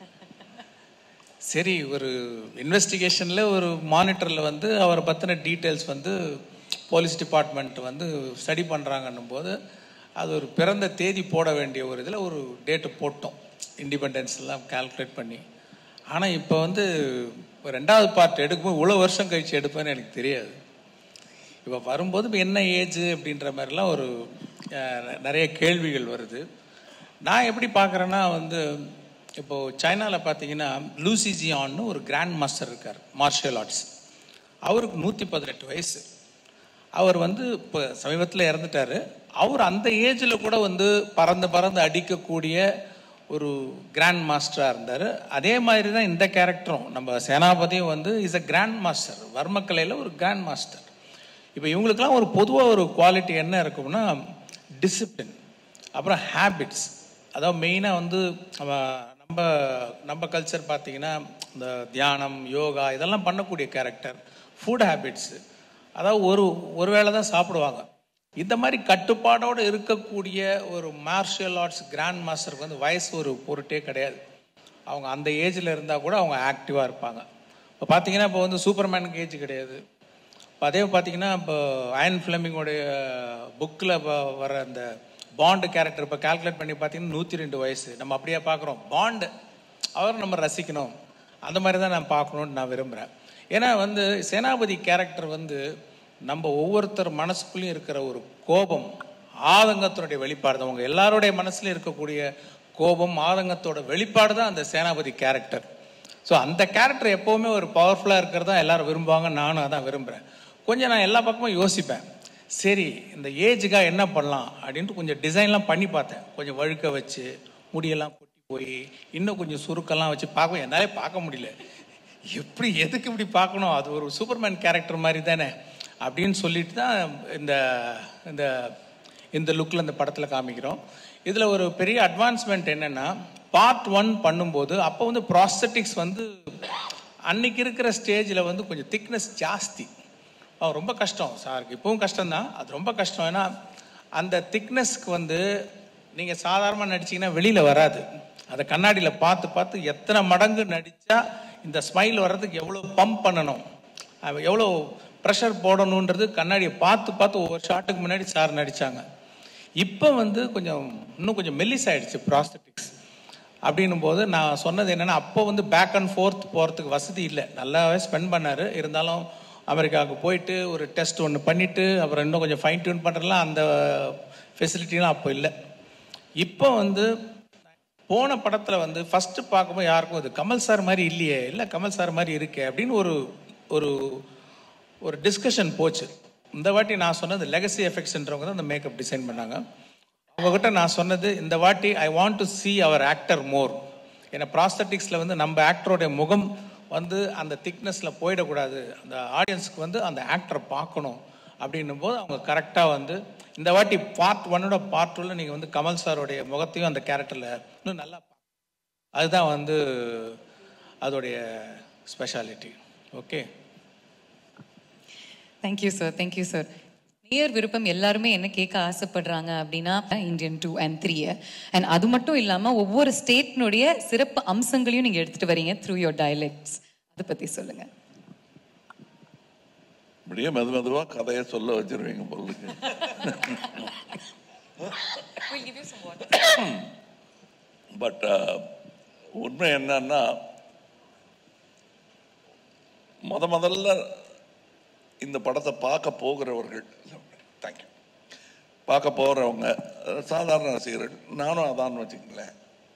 சரி ஒரு இன்வெஸ்டிகேஷனில் ஒரு மானிட்டரில் வந்து அவரை பற்றின டீட்டெயில்ஸ் வந்து போலீஸ் டிபார்ட்மெண்ட் வந்து ஸ்டடி பண்ணுறாங்கன்னும் போது அது ஒரு பிறந்த தேதி போட வேண்டிய ஒரு இதில் ஒரு டேட்டு போட்டோம் இண்டிபெண்டன்ஸ் எல்லாம் கால்குலேட் பண்ணி ஆனால் இப்போ வந்து ரெண்டாவது பார்ட் எடுக்கும்போது இவ்வளோ வருஷம் கழிச்சு எடுப்பேன்னு எனக்கு தெரியாது இப்போ வரும்போது இப்போ என்ன ஏஜ் அப்படின்ற மாதிரிலாம் ஒரு அஹ், நிறைய கேள்விகள் வருது நான் எப்படி பார்க்குறேன்னா வந்து இப்போது சைனாவில் பார்த்தீங்கன்னா லூசிஜியான்னு ஒரு கிராண்ட் மாஸ்டர் இருக்கார் மார்ஷியல் ஆர்ட்ஸ் அவருக்கு நூற்றி பதினெட்டு வயசு அவர் வந்து இப்போ சமீபத்தில் இறந்துட்டாரு அவர் அந்த ஏஜில் கூட வந்து பறந்து பறந்து அடிக்கக்கூடிய ஒரு கிராண்ட் மாஸ்டராக இருந்தார் அதே மாதிரி தான் இந்த கேரக்டரும் நம்ம சேனாபதியும் வந்து இஸ் அ கிராண்ட் மாஸ்டர் வர்மக்கலையில் ஒரு கிராண்ட் மாஸ்டர் இப்போ இவங்களுக்கெல்லாம் ஒரு பொதுவாக ஒரு குவாலிட்டி என்ன இருக்கும்னா டிசிப்ளின் அப்புறம் ஹேபிட்ஸ் அதாவது மெயினாக வந்து நம்ம நம்ம நம்ம கல்ச்சர் பார்த்தீங்கன்னா இந்த தியானம் யோகா இதெல்லாம் பண்ணக்கூடிய கேரக்டர் ஃபுட் ஹேபிட்ஸு அதாவது ஒரு ஒரு வேளை தான் சாப்பிடுவாங்க இந்த மாதிரி கட்டுப்பாடோடு இருக்கக்கூடிய ஒரு மார்ஷியல் ஆர்ட்ஸ் கிராண்ட் மாஸ்டருக்கு வந்து வயசு ஒரு பொருட்டே கிடையாது அவங்க அந்த ஏஜில் இருந்தால் கூட அவங்க ஆக்டிவாக இருப்பாங்க இப்போ பார்த்தீங்கன்னா இப்போ வந்து சூப்பர்மேனுக்கு ஏஜ் கிடையாது இப்போ அதே பார்த்தீங்கன்னா இப்போ அயன் ஃபிளமிங்கோடைய புக்கில் வர அந்த பாண்டு கேரக்டர் இப்போ கால்குலேட் பண்ணி பார்த்தீங்கன்னா நூற்றி ரெண்டு வயசு நம்ம அப்படியே பார்க்குறோம் பாண்டு அவர் நம்ம ரசிக்கணும் அந்த மாதிரி தான் நான் பார்க்கணுன்னு நான் விரும்புகிறேன் ஏன்னா வந்து சேனாபதி கேரக்டர் வந்து நம்ம ஒவ்வொருத்தர் மனசுக்குள்ளேயும் இருக்கிற ஒரு கோபம் ஆதங்கத்தினுடைய வெளிப்பாடு தான் உங்க எல்லாருடைய மனசுல இருக்கக்கூடிய கோபம் ஆதங்கத்தோட வெளிப்பாடு தான் அந்த சேனாபதி கேரக்டர் ஸோ அந்த கேரக்டர் எப்போவுமே ஒரு பவர்ஃபுல்லாக இருக்கிறதா எல்லாரும் விரும்புவாங்க நானும் அதான் விரும்புகிறேன் கொஞ்சம் நான் எல்லா பக்கமும் யோசிப்பேன் சரி இந்த ஏஜுக்காக என்ன பண்ணலாம் அப்படின்ட்டு கொஞ்சம் டிசைன்லாம் பண்ணி பார்த்தேன் கொஞ்சம் வழுக்க வச்சு முடியெல்லாம் கொட்டி போய் இன்னும் கொஞ்சம் சுருக்கெல்லாம் வச்சு பார்க்க என்னாலே பார்க்க முடியல எப்படி எதுக்கு இப்படி பார்க்கணும் அது ஒரு சூப்பர்மேன் கேரக்டர் மாதிரி தானே அப்படின்னு சொல்லிட்டு தான் இந்த இந்த இந்த லுக்கில் இந்த படத்தில் காமிக்கிறோம் இதில் ஒரு பெரிய அட்வான்ஸ்மெண்ட் என்னென்னா பார்ட் ஒன் பண்ணும்போது அப்போ வந்து ப்ராஸ்தட்டிக்ஸ் வந்து அன்னைக்கு இருக்கிற ஸ்டேஜில் வந்து கொஞ்சம் திக்னஸ் ஜாஸ்தி அது ரொம்ப கஷ்டம் சாருக்கு இப்பவும் கஷ்டம்தான் அது ரொம்ப கஷ்டம் ஏன்னா அந்த திக்னஸ்க்கு வந்து நீங்கள் சாதாரணமாக நடிச்சீங்கன்னா வெளியில் வராது அதை கண்ணாடியில் பார்த்து பார்த்து எத்தனை மடங்கு நடித்தா இந்த ஸ்மைல் வர்றதுக்கு எவ்வளோ பம்ப் பண்ணணும் அவ எவ்வளோ ப்ரெஷர் போடணுன்றது கண்ணாடியை பார்த்து பார்த்து ஒவ்வொரு ஷாட்டுக்கு முன்னாடி சார் நடித்தாங்க இப்போ வந்து கொஞ்சம் இன்னும் கொஞ்சம் மெல்லிஸ் ஆயிடுச்சு ப்ராஸ்தட்டிக்ஸ் அப்படின்னும் போது நான் சொன்னது என்னன்னா அப்போ வந்து பேக் அண்ட் ஃபோர்த் போகிறதுக்கு வசதி இல்லை நல்லாவே ஸ்பெண்ட் பண்ணார் இருந்தாலும் அமெரிக்காவுக்கு போயிட்டு ஒரு டெஸ்ட் ஒன்று பண்ணிட்டு அப்புறம் இன்னும் கொஞ்சம் ஃபைன் டியூன் பண்ணுறதுலாம் அந்த ஃபெசிலிட்டிலாம் அப்போ இல்லை இப்போ வந்து போன படத்தில் வந்து ஃபஸ்ட்டு பார்க்கும்போது யாருக்கும் இது கமல் சார் மாதிரி இல்லையே இல்லை கமல் சார் மாதிரி இருக்கே அப்படின்னு ஒரு ஒரு ஒரு டிஸ்கஷன் போச்சு இந்த வாட்டி நான் சொன்னது லெகசி எஃபெக்ட்ஸ்ன்றவங்க தான் இந்த மேக்கப் டிசைன் பண்ணாங்க அவங்ககிட்ட நான் சொன்னது இந்த வாட்டி ஐ வாண்ட் டு see அவர் ஆக்டர் மோர் ஏன்னா ப்ராஸ்தட்டிக்ஸில் வந்து நம்ம ஆக்டரோடைய முகம் வந்து அந்த திக்னஸில் போயிடக்கூடாது அந்த ஆடியன்ஸ்க்கு வந்து அந்த ஆக்டரை பார்க்கணும் அப்படின்னும் போது அவங்க கரெக்டாக வந்து இந்த வாட்டி பார்ட் ஒன்னோட பார்ட் டூவில் நீங்கள் வந்து கமல் சாரோடைய முகத்தையும் அந்த கேரக்டரில் இன்னும் நல்லா பா- அதுதான் வந்து அதோடைய speciality okay thank you sir thank you sir நேயர் விருப்பம் எல்லாருமே என்ன கேட்க ஆசைப்படுறாங்க அப்படின்னா Indian two and three and அது மட்டும் இல்லாம ஒவ்வொரு ஸ்டேட்னுடைய சிறப்பு அம்சங்களையும் நீங்க எடுத்துட்டு வரீங்க த்ரூ யோர் டயலெக்ட்ஸ் அதை பத்தி சொல்லுங்க இப்படியே மெது மெதுவா கதையை சொல்ல வச்சிருவீங்க பொருளுக்கு பட் உண்மை என்னன்னா முத முதல்ல இந்த படத்தை பார்க்க போகிறவர்கள் தேங்க்யூ பார்க்க போகிறவங்க சாதாரண ரசிகர்கள் நானும் அதான் வச்சுக்கங்களேன்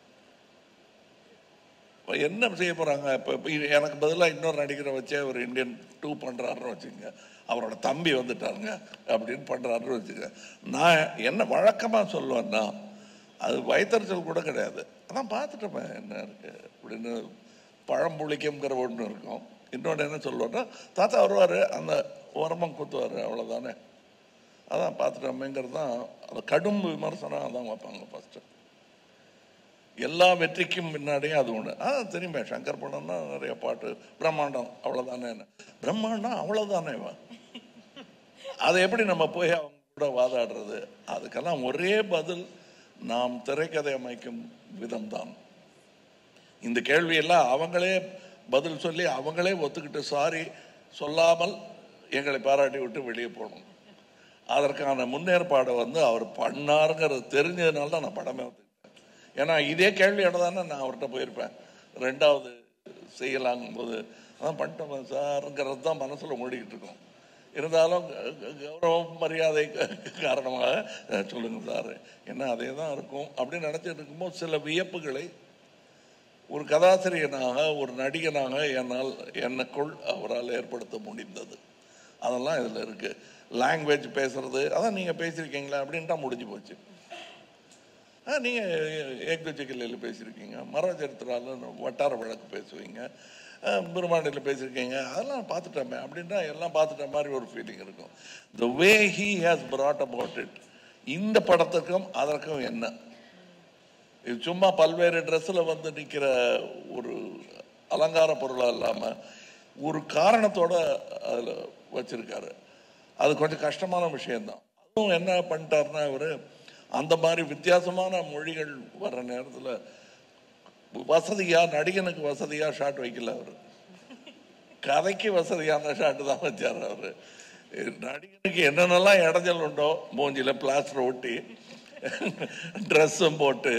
இப்ப என்ன செய்ய போறாங்க இப்போ இப்போ எனக்கு பதிலாக இன்னொரு நடிகரை வச்சே ஒரு இந்தியன் டூ பண்றாருன்னு வச்சுங்க அவரோட தம்பி வந்துட்டாருங்க அப்படின்னு பண்றாருன்னு வச்சுங்க நான் என்ன வழக்கமா சொல்லுவேன்னா அது வயிற்றுச்சல் கூட கிடையாது அதான் பார்த்துட்டோமே என்ன இருக்கு அப்படின்னு பழம்புளிக்கம்ங்கிற ஒன்று இருக்கும் இன்னொன்று என்ன சொல்லுவேன்னா தாத்தா வருவார் அந்த உரமம் குத்துவார் அவ்வளோதானே அதான் பார்த்துட்டோமேங்கிறது தான் அது கடும் விமர்சனம் அதான் வைப்பாங்க ஃபஸ்ட்டு எல்லா வெற்றிக்கும் முன்னாடியே அது ஒன்று ஆ தெரியுமே சங்கர் படம்னா நிறைய பாட்டு பிரம்மாண்டம் அவ்வளோதானே பிரம்மாண்டம் அவ்வளோதானே அதை எப்படி நம்ம போய் அவங்க கூட வாதாடுறது அதுக்கெல்லாம் ஒரே பதில் நாம் திரைக்கதை அமைக்கும் விதம்தான் இந்த கேள்வியெல்லாம் அவங்களே பதில் சொல்லி அவங்களே ஒத்துக்கிட்டு சாரி சொல்லாமல் எங்களை பாராட்டி விட்டு வெளியே போகணும் அதற்கான முன்னேற்பாடை வந்து அவர் பண்ணாருங்கிறது தெரிஞ்சதுனால தான் நான் படமே ஒத்துக்கிட்டேன் ஏன்னா இதே கேள்வியோட தானே நான் அவர்கிட்ட போயிருப்பேன் ரெண்டாவது செய்யலாங்கும் போது அதான் பண்ணிட்டோம் சாருங்கிறது தான் மனசில் ஓடிக்கிட்டு இருக்கோம் இருந்தாலும் க- க- கௌரவம் மரியாதை க- காரணமாக அஹ், சொல்லுங்க சார் என்ன அதே தான் இருக்கும் அப்படின்னு நினச்சிட்டு இருக்கும்போது சில வியப்புகளை ஒரு கதாசிரியனாக ஒரு நடிகனாக என்னால் எனக்குள் அவரால் ஏற்படுத்த முடிந்தது அதெல்லாம் இதில் இருக்கு லாங்குவேஜ் பேசுறது அதான் நீங்கள் பேசியிருக்கீங்களா அப்படின்ட்டா முடிஞ்சு போச்சு ஆ நீங்கள் ஏக்தச்சிக்கல்லையில் பேசியிருக்கீங்க மரச்சரித்திரால வட்டார வழக்கு பேசுவீங்க பெருமாண்டியில் பேசியிருக்கீங்க அதெல்லாம் பார்த்துட்டோமே அப்படின்னா எல்லாம் பார்த்துட்ட மாதிரி ஒரு ஃபீலிங் இருக்கும் the way he has brought about it இந்த படத்துக்கும் அதற்கும் என்ன இது சும்மா பல்வேறு ட்ரெஸ்ஸில் வந்து நிற்கிற ஒரு அலங்கார பொருளாக இல்லாமல் ஒரு காரணத்தோட அதில் வச்சிருக்காரு அது கொஞ்சம் கஷ்டமான விஷயம்தான் அதுவும் என்ன பண்ணிட்டாருன்னா இவர் அந்த மாதிரி வித்தியாசமான மொழிகள் வர்ற நேரத்தில் வசதியாக நடிகனுக்கு வசதியாக ஷாட் வைக்கல அவர் கதைக்கு வசதியான ஷாட்டு தான் வச்சார் அவர் நடிகனுக்கு என்னென்னலாம் இடைஞ்சல் உண்டோ மூஞ்சியில் பிளாஸ்டர் ஒட்டி ட்ரெஸ்ஸும் போட்டு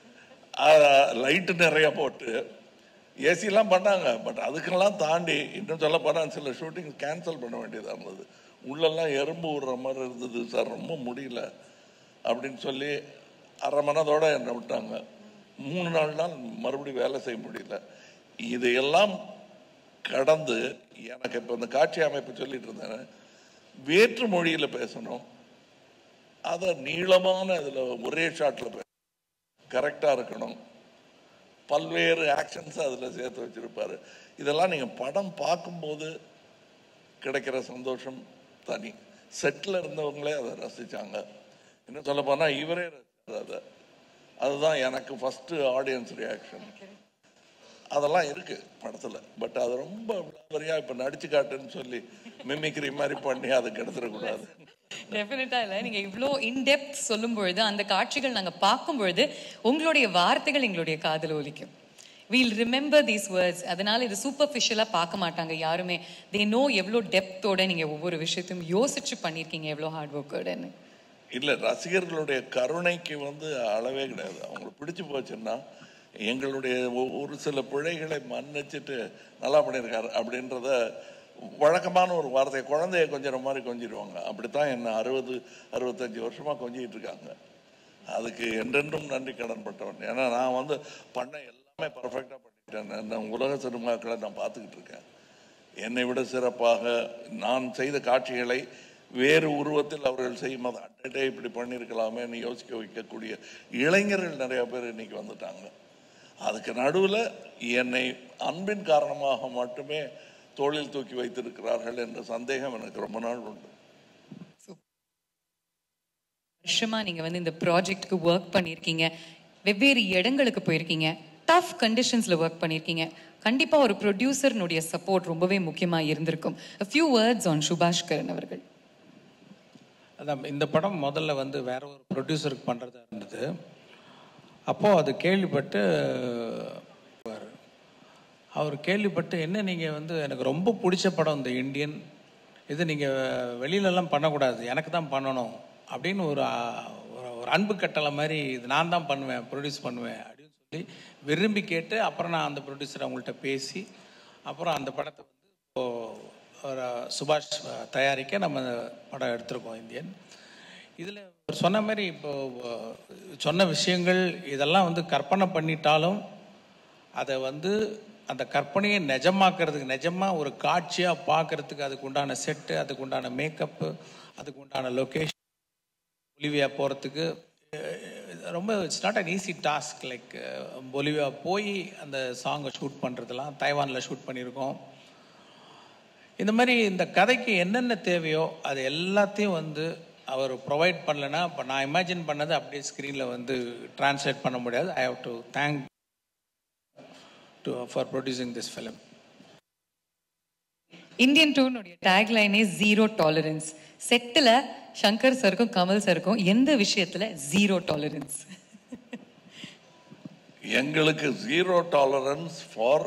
லைட்டு நிறைய போட்டு ஏசிலாம் பண்ணாங்க பட் அதுக்கெல்லாம் தாண்டி இன்னும் சொல்ல போனால் சில ஷூட்டிங் கேன்சல் பண்ண வேண்டியதாக இருந்தது உள்ளெல்லாம் எறும்பு விடுற மாதிரி இருந்தது சார் ரொம்ப முடியல அப்படின்னு சொல்லி அரை மனதோட என்னை விட்டாங்க மூணு நாலு நாள் மறுபடியும் வேலை செய்ய முடியல இதையெல்லாம் கடந்து எனக்கு இப்போ இந்த காட்சி அமைப்பு சொல்லிட்டு இருந்தேன் வேற்று மொழியில் பேசணும் அதை நீளமான இதில் ஒரே ஷாட்டில் பேச கரெக்டாக இருக்கணும் பல்வேறு ஆக்ஷன்ஸ் அதில் சேர்த்து வச்சிருப்பாரு இதெல்லாம் நீங்கள் படம் பார்க்கும்போது கிடைக்கிற சந்தோஷம் தனி செட்டில் இருந்தவங்களே அதை ரசிச்சாங்க இன்னும் சொல்ல போனால் இவரே ரசிச்சார் அதை அதுதான் எனக்கு ஃபஸ்ட்டு ஆடியன்ஸ் ரியாக்ஷன் அதெல்லாம் இருக்கு படத்தில் பட் அது ரொம்ப விளாவரியா இப்போ நடிச்சு காட்டுன்னு சொல்லி மிமிக்ரி மாதிரி பண்ணி அது கெடுத்துடக்கூடாது டெஃபினட்டா இல்ல நீங்க இவ்ளோ இன்டெப்த் சொல்லும் பொழுது அந்த காட்சிகள் நாங்க பார்க்கும் பொழுது உங்களுடைய வார்த்தைகள் எங்களுடைய காதுல ஒலிக்கும் வீல் ரிமெம்பர் தீஸ் வேர்ட்ஸ் அதனால இது சூப்பர்ஃபிஷியலா பார்க்க மாட்டாங்க யாருமே தே நோ எவ்வளோ டெப்த்தோட நீங்க ஒவ்வொரு விஷயத்தையும் யோசிச்சு பண்ணிருக்கீங்க எவ்வளோ ஹார்ட் ஒர்க்கோடன்னு இல்லை ரசிகர்களுடைய கருணைக்கு வந்து அளவே கிடையாது அவங்களுக்கு பிடிச்சு போச்சுன்னா எங்களுடைய ஒ- ஒரு சில பிழைகளை மன்னிச்சிட்டு நல்லா பண்ணியிருக்காரு அப்படின்றத வழக்கமான ஒரு வார்த்தை குழந்தைய கொஞ்சிற மாதிரி கொஞ்சிடுவாங்க அப்படித்தான் என்ன அறுபது அறுபத்தஞ்சு வருஷமா கொஞ்சிட்டு இருக்காங்க அதுக்கு என்றென்றும் நன்றி கடன் பட்டவன் ஏன்னா நான் வந்து பண்ண எல்லாமே பர்ஃபெக்டாக பண்ணிட்டேன் நான் உலக சினிமாக்களை நான் பார்த்துக்கிட்டு இருக்கேன் என்னை விட சிறப்பாக நான் செய்த காட்சிகளை வேறு உருவத்தில் அவர்கள் செய்யும் போது அட்டே இப்படி பண்ணியிருக்கலாமேன்னு யோசிக்க வைக்கக்கூடிய இளைஞர்கள் நிறைய பேர் இன்னைக்கு வந்துட்டாங்க அதுக்கு நடுவில் என்னை அன்பின் காரணமாக மட்டுமே தோளில் தூக்கி வைத்திருக்கிறார்கள் என்ற சந்தேகம் எனக்கு ரொம்ப நாள் உண்டு வருஷமா நீங்க வந்து இந்த ப்ராஜெக்ட்க்கு ஒர்க் பண்ணியிருக்கீங்க வெவ்வேறு இடங்களுக்கு போயிருக்கீங்க டஃப் கண்டிஷன்ஸ்ல ஒர்க் பண்ணியிருக்கீங்க கண்டிப்பா ஒரு ப்ரொடியூசர்னுடைய சப்போர்ட் ரொம்பவே முக்கியமா இருந்திருக்கும் a few words on சுபாஷ் கரன் அவர்கள் அதான் இந்த படம் முதல்ல வந்து வேற ஒரு ப்ரொடியூசருக்கு பண்ணுறதா இருந்தது அப்போது அது கேள்விப்பட்டு அவர் அவர் கேள்விப்பட்டு என்ன நீங்கள் வந்து எனக்கு ரொம்ப பிடிச்ச படம் இந்த இந்தியன் இது நீங்கள் வெளியிலலாம் பண்ணக்கூடாது எனக்கு தான் பண்ணணும் அப்படின்னு ஒரு ஆ, ஒரு- ஒரு அன்பு கட்டளை மாதிரி இது நான் தான் பண்ணுவேன் ப்ரொடியூஸ் பண்ணுவேன் அப்படின்னு சொல்லி விரும்பி கேட்டு அப்புறம் நான் அந்த ப்ரொடியூசர் அவங்கள்ட்ட பேசி அப்புறம் அந்த படத்தை வந்து இப்போ ஒரு சுபாஷ் தயாரிக்க நம்ம அந்த படம் எடுத்திருக்கோம் இந்தியன் இதில் சொன்ன மாதிரி இப்போ அஹ், சொன்ன விஷயங்கள் இதெல்லாம் வந்து கற்பனை பண்ணிட்டாலும் அதை வந்து அந்த கற்பனையை நிஜமாக்குறதுக்கு நிஜமாக ஒரு காட்சியாக பார்க்கறதுக்கு அதுக்கு உண்டான செட்டு அதுக்கு உண்டான மேக்கப்பு அதுக்கு உண்டான லொக்கேஷன் பொலிவியா போகிறதுக்கு ரொம்ப it's not an easy task like Bolivia போய் அந்த சாங்கை ஷூட் பண்ணுறதுலாம் தைவானில் ஷூட் பண்ணியிருக்கோம் இந்த மாதிரி இந்த கதைக்கு என்னென்ன தேவையோ அது எல்லாத்தையும் வந்து அவர் ப்ரொவைட் பண்ணலைன்னா இப்போ நான் இமேஜின் பண்ணதை அப்படியே ஸ்க்ரீனில் வந்து டிரான்ஸ்லேட் பண்ண முடியாது I have to thank to for producing this film Indian டூனுடைய டேக்லைனே ஜீரோ டாலரன்ஸ் செட்டில் சங்கர் சருக்கும் கமல் சருக்கும் எந்த விஷயத்துல ஜீரோ டாலரன்ஸ் எங்களுக்கு ஜீரோ டாலரன்ஸ் ஃபார்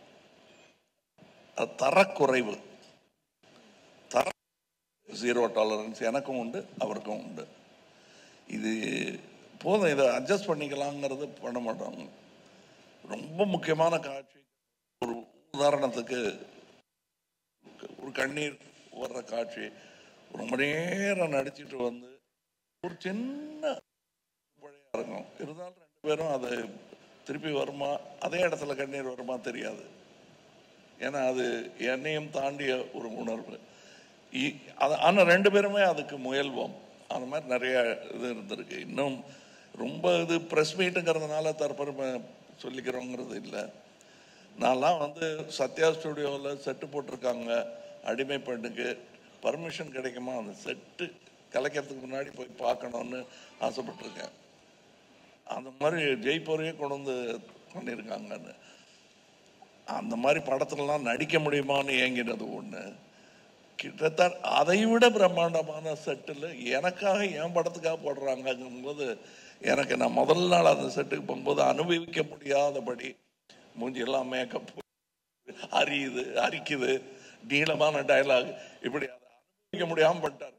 தரக்குறைவு தர ஜீரோ டாலரன்ஸ் எனக்கும் உண்டு அவருக்கும் உண்டு இது போதும் இதை அட்ஜஸ்ட் பண்ணிக்கலாங்கிறது பண்ண மாட்டாங்க ரொம்ப முக்கியமான காட்சி ஒரு உதாரணத்துக்கு ஒரு கண்ணீர் வர்ற காட்சி ரொம்ப நேரம் நடிச்சிட்டு வந்து ஒரு சின்ன பழையா இருக்கும் இருந்தாலும் ரெண்டு பேரும் அது திருப்பி வருமா அதே இடத்துல கண்ணீர் வருமா தெரியாது ஏன்னா அது என்னையும் தாண்டிய ஒரு உணர்வு இ- அது ஆனால் ரெண்டு பேருமே அதுக்கு முயல்வோம் அந்த மாதிரி நிறைய இது இருந்திருக்கு இன்னும் ரொம்ப இது ப்ரெஸ் மீட்டுங்கிறதுனால தற்பெருமை சொல்லிக்கிறோங்கிறது இல்லை நான்லாம் வந்து சத்யா ஸ்டுடியோவில் செட்டு போட்டிருக்காங்க அடிமை பெண்ணுக்கு பர்மிஷன் கிடைக்குமா அந்த செட்டு கலைக்கிறதுக்கு முன்னாடி போய் பார்க்கணுன்னு ஆசைப்பட்டிருக்கேன் அந்த மாதிரி ஜெய்ப்பூரையே கொண்டு வந்து பண்ணியிருக்காங்கன்னு அந்த மாதிரி படத்துலலாம் நடிக்க முடியுமான்னு ஏங்கினது ஒன்று கிட்டத்தட்ட அதை விட பிரம்மாண்டமான செட்டில் எனக்காக என் படத்துக்காக போடுறாங்கங்கும்போது எனக்கு நான் முதல் நாள் அந்த செட்டுக்கு போகும்போது அனுபவிக்க முடியாதபடி மூஞ்சியெல்லாம் மேக்கப் அரியுது அரிக்குது நீளமான டயலாக் இப்படி அதை அனுபவிக்க முடியாம பண்ணிட்டாரு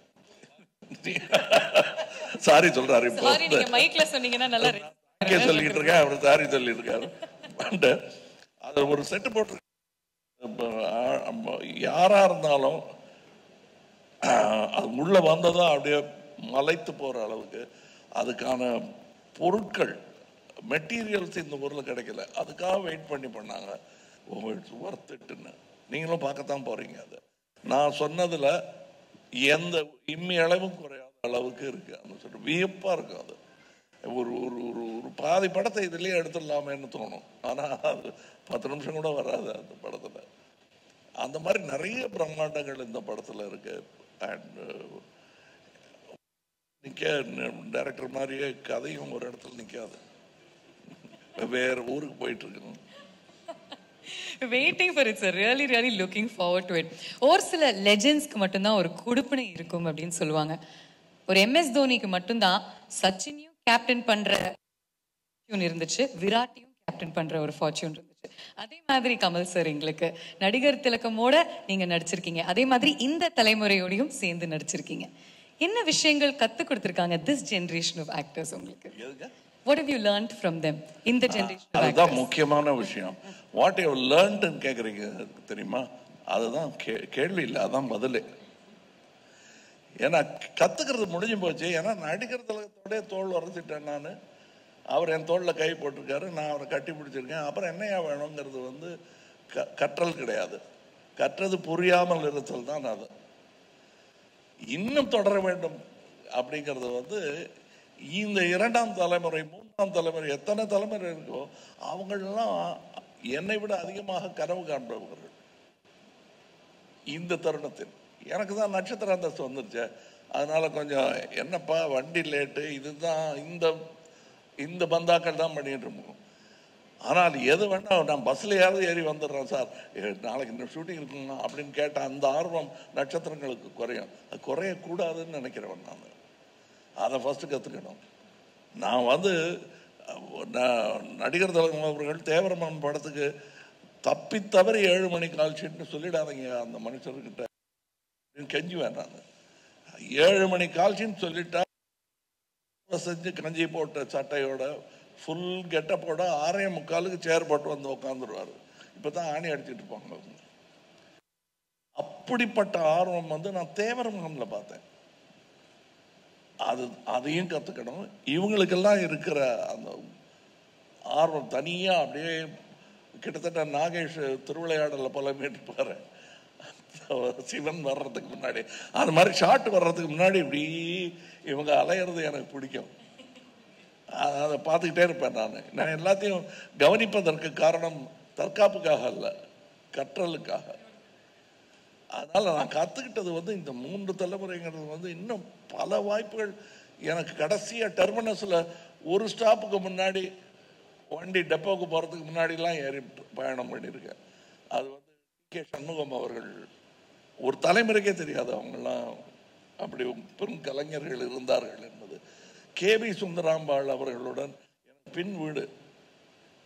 சாரி சொல்றாரு இப்போ சாரி நீங்க மைக்ல சொன்னீங்கன்னா நல்லா இருக்கு. இங்கே சொல்லிட்டு இருக்கேன் அவர் சாரி சொல்லிட்டு இருக்காரு And அது ஒரு செட்டு போட்டு இப்ப, ஆ- ஆமா, யாரா இருந்தாலும் ஆஹ், அது உள்ள வந்ததா அப்படியே மலைத்து போற அளவுக்கு அதுக்கான பொருட்கள் மெட்டீரியல்ஸ் இந்த ஊர்ல கிடைக்கல அதுக்காக வெயிட் பண்ணி பண்ணாங்க ஒர்த்துட்டுன்னு நீங்களும் பார்க்கத்தான் போறீங்க அதை நான் சொன்னதுல எந்த இம்மி அளவும் குறையாத அளவுக்கு இருக்கு அந்த சொல்லிட்டு வியப்பா இருக்கும் அது ஒரு ஒரு ஒரு ஒரு பாதி படத்தை இதுலயே எடுத்துடலாமேன்னு தோணும் ஆனா அது பத்து நிமிஷம் கூட வராது அந்த படத்துல அந்த மாதிரி நிறைய பிரம்மாண்டங்கள் இந்த படத்துல இருக்கு அண்ட் நிக்க டைரக்டர் மாதிரியே கதையும் ஒரு இடத்துல நிக்காது வேற ஊருக்கு போயிட்டு இருக்கணும் waiting for it's really really looking forward to it ஒரு சில லெஜெண்ட்ஸ்க்கு மட்டும்தான் ஒரு குடுப்பினை இருக்கும் அப்படின்னு சொல்லுவாங்க ஒரு எம்எஸ் தோனிக்கு மட்டும்தான் சச்சினையும் கேப்டன் பண்ற fortune இருந்துச்சு விராட்டையும் கேப்டன் பண்ற ஒரு ஃபார்ச்சூன் இருந்துச்சு அதே மாதிரி கமல் சார் எங்களுக்கு நடிகர் திலக்கமோட நீங்க நடிச்சிருக்கீங்க அதே மாதிரி இந்த தலைமுறையோடையும் சேர்ந்து நடிச்சிருக்கீங்க என்ன விஷயங்கள் கத்து கொடுத்துருக்காங்க திஸ் ஜெனரேஷன் ஆஃப் ஆக்டர்ஸ் உங்களுக்கு what have you learnt from them இந்த ஜெனரேஷன் அதுதான் முக்கியமான விஷயம் வாட் யூ லேர்ன்ட்னு கேட்குறீங்க தெரியுமா அதுதான் கே கேள்வி இல்லை அதான் பதிலே ஏன்னா கத்துக்கிறது முடிஞ்சு போச்சு ஏன்னா நடிகர் தலகத்தோடய தோல் வரைச்சிட்டேன் நான் அவர் என் தோளில் கை போட்டிருக்காரு நான் அவரை கட்டி பிடிச்சிருக்கேன் அப்புறம் என்னையா வேணுங்கிறது வந்து க கற்றல் கிடையாது கற்றது புரியாமல் இருத்தல் தான் அது இன்னும் தொடர வேண்டும் அப்படிங்கிறது வந்து இந்த இரண்டாம் தலைமுறை மூன்றாம் தலைமுறை எத்தனை தலைமுறை இருக்கோ அவங்களெல்லாம் என்னை விட அதிகமாக கனவு காண்பவர்கள் இந்த தருணத்தில் எனக்கு தான் நட்சத்திர அந்தஸ்து வந்துருச்சு அதனால கொஞ்சம் என்னப்பா வண்டி லேட்டு இதுதான் இந்த இந்த பந்தாக்கள் தான் பண்ணிட்டு இருக்கோம் ஆனால் எது வேணா நான் பஸ்லையாவது ஏறி வந்துடுறேன் சார் ஏ, நாளைக்கு இந்த ஷூட்டிங் இருக்குங்க அப்படின்னு கேட்ட அந்த ஆர்வம் நட்சத்திரங்களுக்கு குறையும் அது குறையக்கூடாதுன்னு நினைக்கிறவன் நான் அதை ஃபஸ்ட்டு கற்றுக்கணும் நான் வந்து அஹ், நான் நடிகர் தலைவர் அவர்கள் தேவரமன் படத்துக்கு தப்பி தவறி ஏழு மணி கால் ஷீட்னு சொல்லிடாதீங்க அந்த மனுஷர்கிட்ட அப்படின்னு கெஞ்சுவேன் நான் ஏழு மணி கால் ஷீட் சொல்லிட்டா செஞ்சு கஞ்சி போட்ட சட்டையோட ஃபுல் கெட்டப்போட ஆறே முக்காலுக்கு சேர் போட்டு வந்து உட்காந்துருவாரு இப்போ தான் ஆணி அடிச்சிட்டு இருப்பாங்க அவங்க. அப்படிப்பட்ட ஆர்வம் வந்து நான் தேவரமங்கம்ல பார்த்தேன் அது அதையும் கற்றுக்கணும் இவங்களுக்கெல்லாம் இருக்கிற அந்த ஆர்வம் தனியாக அப்படியே கிட்டத்தட்ட நாகேஷ் திருவிளையாடல போல இருப்பாரு சிவன் வர்றதுக்கு முன்னாடி அது மாதிரி ஷாட் வர்றதுக்கு முன்னாடி இப்படி இவங்க அலையிறது எனக்கு பிடிக்கும் அ- அதை பார்த்துக்கிட்டே இருப்பேன் நான் நான் எல்லாத்தையும் கவனிப்பதற்கு காரணம் தற்காப்புக்காக அல்ல கற்றலுக்காக அதனால நான் கற்றுக்கிட்டது வந்து இந்த மூன்று தலைமுறைங்கிறது வந்து இன்னும் பல வாய்ப்புகள் எனக்கு கடைசியாக டெர்மினஸில் ஒரு ஸ்டாப்புக்கு முன்னாடி வண்டி டெப்போக்கு போகிறதுக்கு முன்னாடிலாம் ஏறி பயணம் பண்ணியிருக்கேன் அது வந்து கே சண்முகம் அவர்கள் ஒரு தலைமுறைக்கே தெரியாது அவங்கெல்லாம் அப்படி பெரும் கலைஞர்கள் இருந்தார்கள் என்பது கே வி சுந்தராம்பாள் அவர்களுடன் எனக்கு பின் வீடு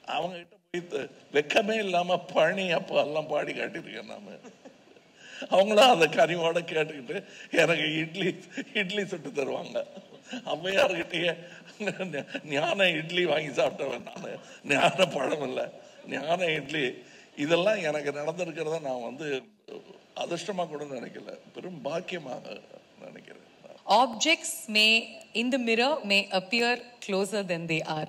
அவங்க கிட்ட போய் த- வெக்கமே இல்லாம பழனி அப்பா எல்லாம் பாடி காட்டியிருக்கேன் நான் அவங்களும் அந்த கனிவோட கேட்டுக்கிட்டு எனக்கு இட்லி இட்லி சுட்டு தருவாங்க அம்மையார்கிட்டயே ஞ- ஞான இட்லி வாங்கி சாப்பிட்டவன் நான் ஞான பழம் இல்லை ஞான இட்லி இதெல்லாம் எனக்கு நடந்திருக்கிறத நான் வந்து அதிர்ஷ்டமா கூட நினைக்கல பெரும் பாக்கியமாக நினைக்கிறேன் Objects may, in the mirror, may appear closer than they are.